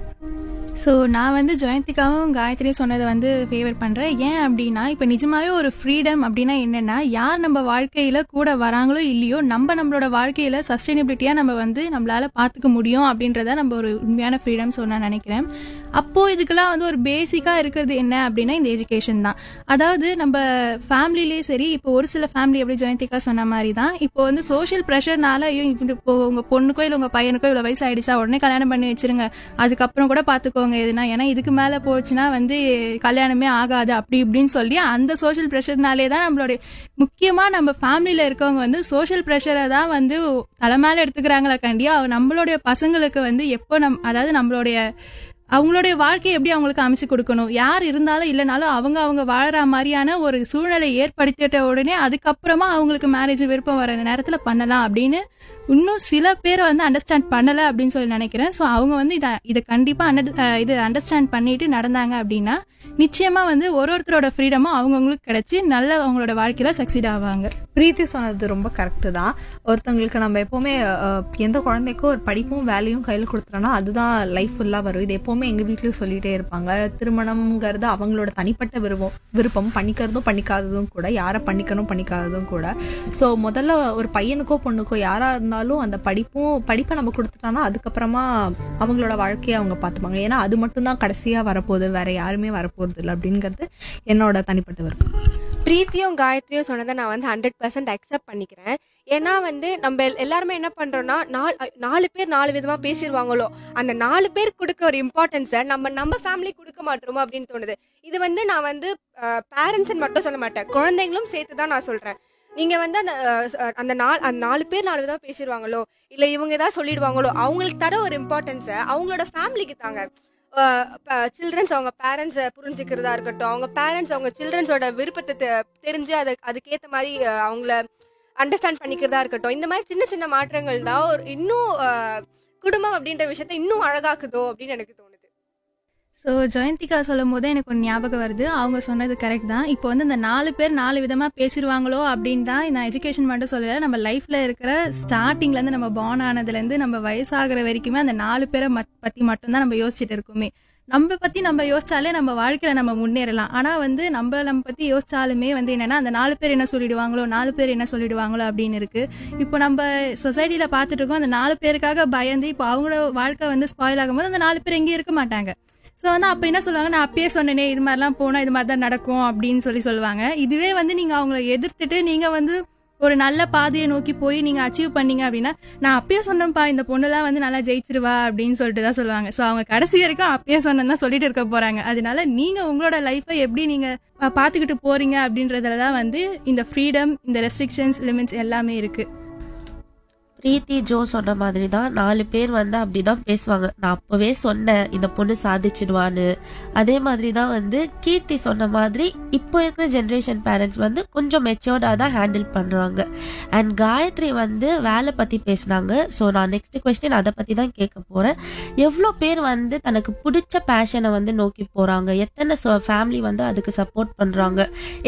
ஸோ நான் வந்து ஜெயந்திகாவும் காயத்ரியும் சொன்னதை வந்து ஃபேவர் பண்ணுறேன் ஏன் அப்படின்னா இப்போ நிஜமாவே ஒரு ஃப்ரீடம் அப்படின்னா என்னென்னா யார் நம்ம வாழ்க்கையில் கூட வராங்களோ இல்லையோ நம்ம நம்மளோட வாழ்க்கையில் சஸ்டைனபிலிட்டியாக நம்ம வந்து நம்மளால் பார்த்துக்க முடியும் அப்படின்றத நம்ம ஒரு உண்மையான ஃப்ரீடம் ஸோ நான் நினைக்கிறேன் அப்போது இதுக்கெல்லாம் வந்து ஒரு பேசிக்காக இருக்கிறது என்ன அப்படின்னா இந்த எஜுகேஷன் தான் அதாவது நம்ம ஃபேமிலிலே சரி இப்போ ஒரு சில ஃபேமிலி எப்படி ஜெயந்திகா சொன்ன மாதிரி தான் இப்போ வந்து சோஷியல் ப்ரெஷர்னால ஐயோ இப்படி இப்போ உங்கள் பொண்ணுக்கோ இல்லை உங்கள் பையனுக்கோ இவ்வளோ வயசு ஆயிடுச்சா உடனே கல்யாணம் பண்ணி வச்சிருங்க அதுக்கப்புறம் கூட பார்த்துக்கோங்க எதுனா ஏன்னா இதுக்கு மேலே போச்சுன்னா வந்து கல்யாணமே ஆகாது அப்படி இப்படின்னு சொல்லி அந்த சோஷியல் ப்ரெஷர்னாலே தான் நம்மளுடைய முக்கியமாக நம்ம ஃபேமிலியில் இருக்கவங்க வந்து சோஷியல் ப்ரெஷரை தான் வந்து தலை மேலே எடுத்துக்கிறாங்களா கண்டி அவ- நம்மளுடைய பசங்களுக்கு வந்து எப்போ நம் அதாவது நம்மளுடைய அவங்களுடைய வாழ்க்கையை எப்படி அவங்களுக்கு அமைச்சு கொடுக்கணும் யார் இருந்தாலும் இல்லைனாலும் அவங்க அவங்க வாழற மாதிரியான ஒரு சூழ்நிலை ஏற்படுத்திட்ட உடனே அதுக்கப்புறமா அவங்களுக்கு மேரேஜ் விருப்பம் வர நேரத்தில் பண்ணலாம் அப்படின்னு இன்னும் சில பேரை வந்து அண்டர்ஸ்டாண்ட் பண்ணலை அப்படின்னு சொல்லி நினைக்கிறேன் ஸோ அவங்க வந்து இதை இதை கண்டிப்பாக அண்டர் இது அண்டர்ஸ்டாண்ட் பண்ணிட்டு நடந்தாங்க அப்படின்னா நிச்சயமாக வந்து ஒரு ஒருத்தரோட ஃப்ரீடமும் அவங்கவுங்களுக்கு கிடைச்சி நல்ல அவங்களோட வாழ்க்கையில் சக்சீட் ஆவாங்க பிரீத்தி சொன்னது ரொம்ப கரெக்டு தான் ஒருத்தவங்களுக்கு நம்ம எப்போவுமே அஹ், எந்த குழந்தைக்கும் ஒரு படிப்பும் வேலையும் கையில் கொடுத்துறோன்னா அதுதான் லைஃப் ஃபுல்லாக வரும் இது எப்போவுமே எங்கள் வீட்லேயும் சொல்லிகிட்டே இருப்பாங்க திருமணம்ங்கிறது அவங்களோட தனிப்பட்ட விருப்பம் விருப்பம் பண்ணிக்கிறதும் பண்ணிக்காததும் கூட யாரை பண்ணிக்கணும் பண்ணிக்காததும் கூட ஸோ முதல்ல ஒரு பையனுக்கோ பொண்ணுக்கோ யாராக இருந்தாலும் அந்த படிப்பும் படிப்பை நம்ம கொடுத்துட்டோன்னா அதுக்கப்புறமா அவங்களோட வாழ்க்கையை அவங்க பார்த்துப்பாங்க ஏன்னா அது மட்டும்தான் கடைசியாக வரப்போகுது வேற யாருமே வரப்போகிறது இல்லை அப்படிங்கிறது என்னோட தனிப்பட்ட விருப்பம் பிரீத்தியும் காயத்ரியும் சொன்னதை நான் வந்து ஹண்ட்ரட் பர்சன்ட் அக்செப்ட் பண்ணிக்கிறேன் ஏன்னா வந்து நம்ம எல்- எல்லாருமே என்ன பண்றோம்னா நாலு நாலு பேர் நாலு விதமா பேசிடுவாங்களோ அந்த நாலு பேர் கொடுக்குற ஒரு இம்பார்ட்டன்ஸை நம்ம நம்ம ஃபேமிலி கொடுக்க மாட்டோமோ அப்படின்னு தோணுது இது வந்து நான் வந்து பேரண்ட்ஸ் மட்டும் சொல்ல மாட்டேன் குழந்தைங்களும் சேர்த்து தான் நான் சொல்றேன் நீங்க வந்து அந்த அஹ், அஹ், அந்த நாலு அந்த நாலு பேர் நாலு விதமா பேசிடுவாங்களோ இல்ல இவங்க ஏதாவது சொல்லிடுவாங்களோ அவங்களுக்கு தர ஒரு இம்பார்ட்டன்ஸை அவங்களோட ஃபேமிலிக்கு தாங்க சில்ட்ரன்ஸ் அவங்க பேரண்ட்ஸை புரிஞ்சுக்கிறதா இருக்கட்டும் அவங்க பேரண்ட்ஸ் அவங்க சில்ட்ரன்ஸோட விருப்பத்தை தெ- தெரிஞ்சு அதை அதுக்கேற்ற மாதிரி அஹ், அவங்கள அண்டர்ஸ்டாண்ட் பண்ணிக்கிறதா இருக்கட்டும் இந்த மாதிரி சின்ன சின்ன மாற்றங்கள் தான் ஒரு இன்னும் அஹ், குடும்பம் அப்படின்ற விஷயத்த இன்னும் அழகாக்குதோ அப்படின்னு எனக்கு தோணுது ஸோ ஜெயந்திகா சொல்லும் போது எனக்கு ஒரு ஞாபகம் வருது அவங்க சொன்னது கரெக்ட் தான் இப்போ வந்து இந்த நாலு பேர் நாலு விதமாக பேசிடுவாங்களோ அப்படின்னு தான் நான் எஜுகேஷன் மட்டும் சொல்லலை நம்ம லைஃப்பில் இருக்கிற ஸ்டார்டிங்லேருந்து நம்ம பார்ன் ஆனதுலேருந்து நம்ம வயசாகிற வரைக்குமே அந்த நாலு பேரை மத் பற்றி மட்டும்தான் நம்ம யோசிச்சுட்டு இருக்கோமே நம்ம பற்றி நம்ம யோசிச்சாலே நம்ம வாழ்க்கையில் நம்ம முன்னேறலாம் ஆனால் வந்து நம்ம நம்ம பற்றி யோசிச்சாலுமே வந்து என்னென்னா அந்த நாலு பேர் என்ன சொல்லிடுவாங்களோ நாலு பேர் என்ன சொல்லிடுவாங்களோ அப்படின்னு இருக்குது இப்போ நம்ம சொசைட்டியில் பார்த்துட்டு இருக்கோம் அந்த நாலு பேருக்காக பயந்து இப்போ அவங்களோட வாழ்க்கை வந்து ஸ்பாயில் ஆகும்போது அந்த நாலு பேர் எங்கேயும் இருக்க மாட்டாங்க ஸோ வந்து அப்போ என்ன சொல்லுவாங்க நான் அப்பயே சொன்னேனே இது மாதிரிலாம் போனால் இது மாதிரி தான் நடக்கும் அப்படின்னு சொல்லி சொல்லுவாங்க இதுவே வந்து நீங்கள் அவங்கள எதிர்த்துட்டு நீங்கள் வந்து ஒரு நல்ல பாதையை நோக்கி போய் நீங்கள் அச்சீவ் பண்ணீங்க அப்படின்னா நான் அப்பயே சொன்னேன்ப்பா இந்த பொண்ணுலாம் வந்து நல்லா ஜெயிச்சிருவா அப்படின்னு சொல்லிட்டு தான் சொல்லுவாங்க ஸோ அவங்க கடைசி வரைக்கும் அப்பயே சொன்னேன்னு தான் சொல்லிட்டு இருக்க போகிறாங்க அதனால நீங்கள் உங்களோட லைஃப்பை எப்படி நீங்கள் பார்த்துக்கிட்டு போகிறீங்க அப்படின்றதுல தான் வந்து இந்த ஃப்ரீடம் இந்த ரெஸ்ட்ரிக்ஷன்ஸ் லிமிட்ஸ் எல்லாமே இருக்குது பிரீத்தி ஜோ சொன்ன மாதிரி தான் நாலு பேர் வந்து அப்படிதான் பேசுவாங்க நான் அப்பவே சொன்னேன் இந்த பொண்ணு சாதிச்சிடுவான்னு அதே மாதிரி தான் வந்து கீர்த்தி சொன்ன மாதிரி இப்போ இருக்கிற ஜென்ரேஷன் பேரண்ட்ஸ் வந்து கொஞ்சம் மெச்சோர்டாக தான் ஹேண்டில் பண்ணுறாங்க அண்ட் காயத்ரி வந்து வேலை பற்றி பேசினாங்க ஸோ நான் நெக்ஸ்ட் கொஸ்டின் அதை பற்றி தான் கேட்க போகிறேன் எவ்வளோ பேர் வந்து தனக்கு பிடிச்ச பேஷனை வந்து நோக்கி போகிறாங்க எத்தனை ஃபேமிலி வந்து அதுக்கு சப்போர்ட் பண்ணுறாங்க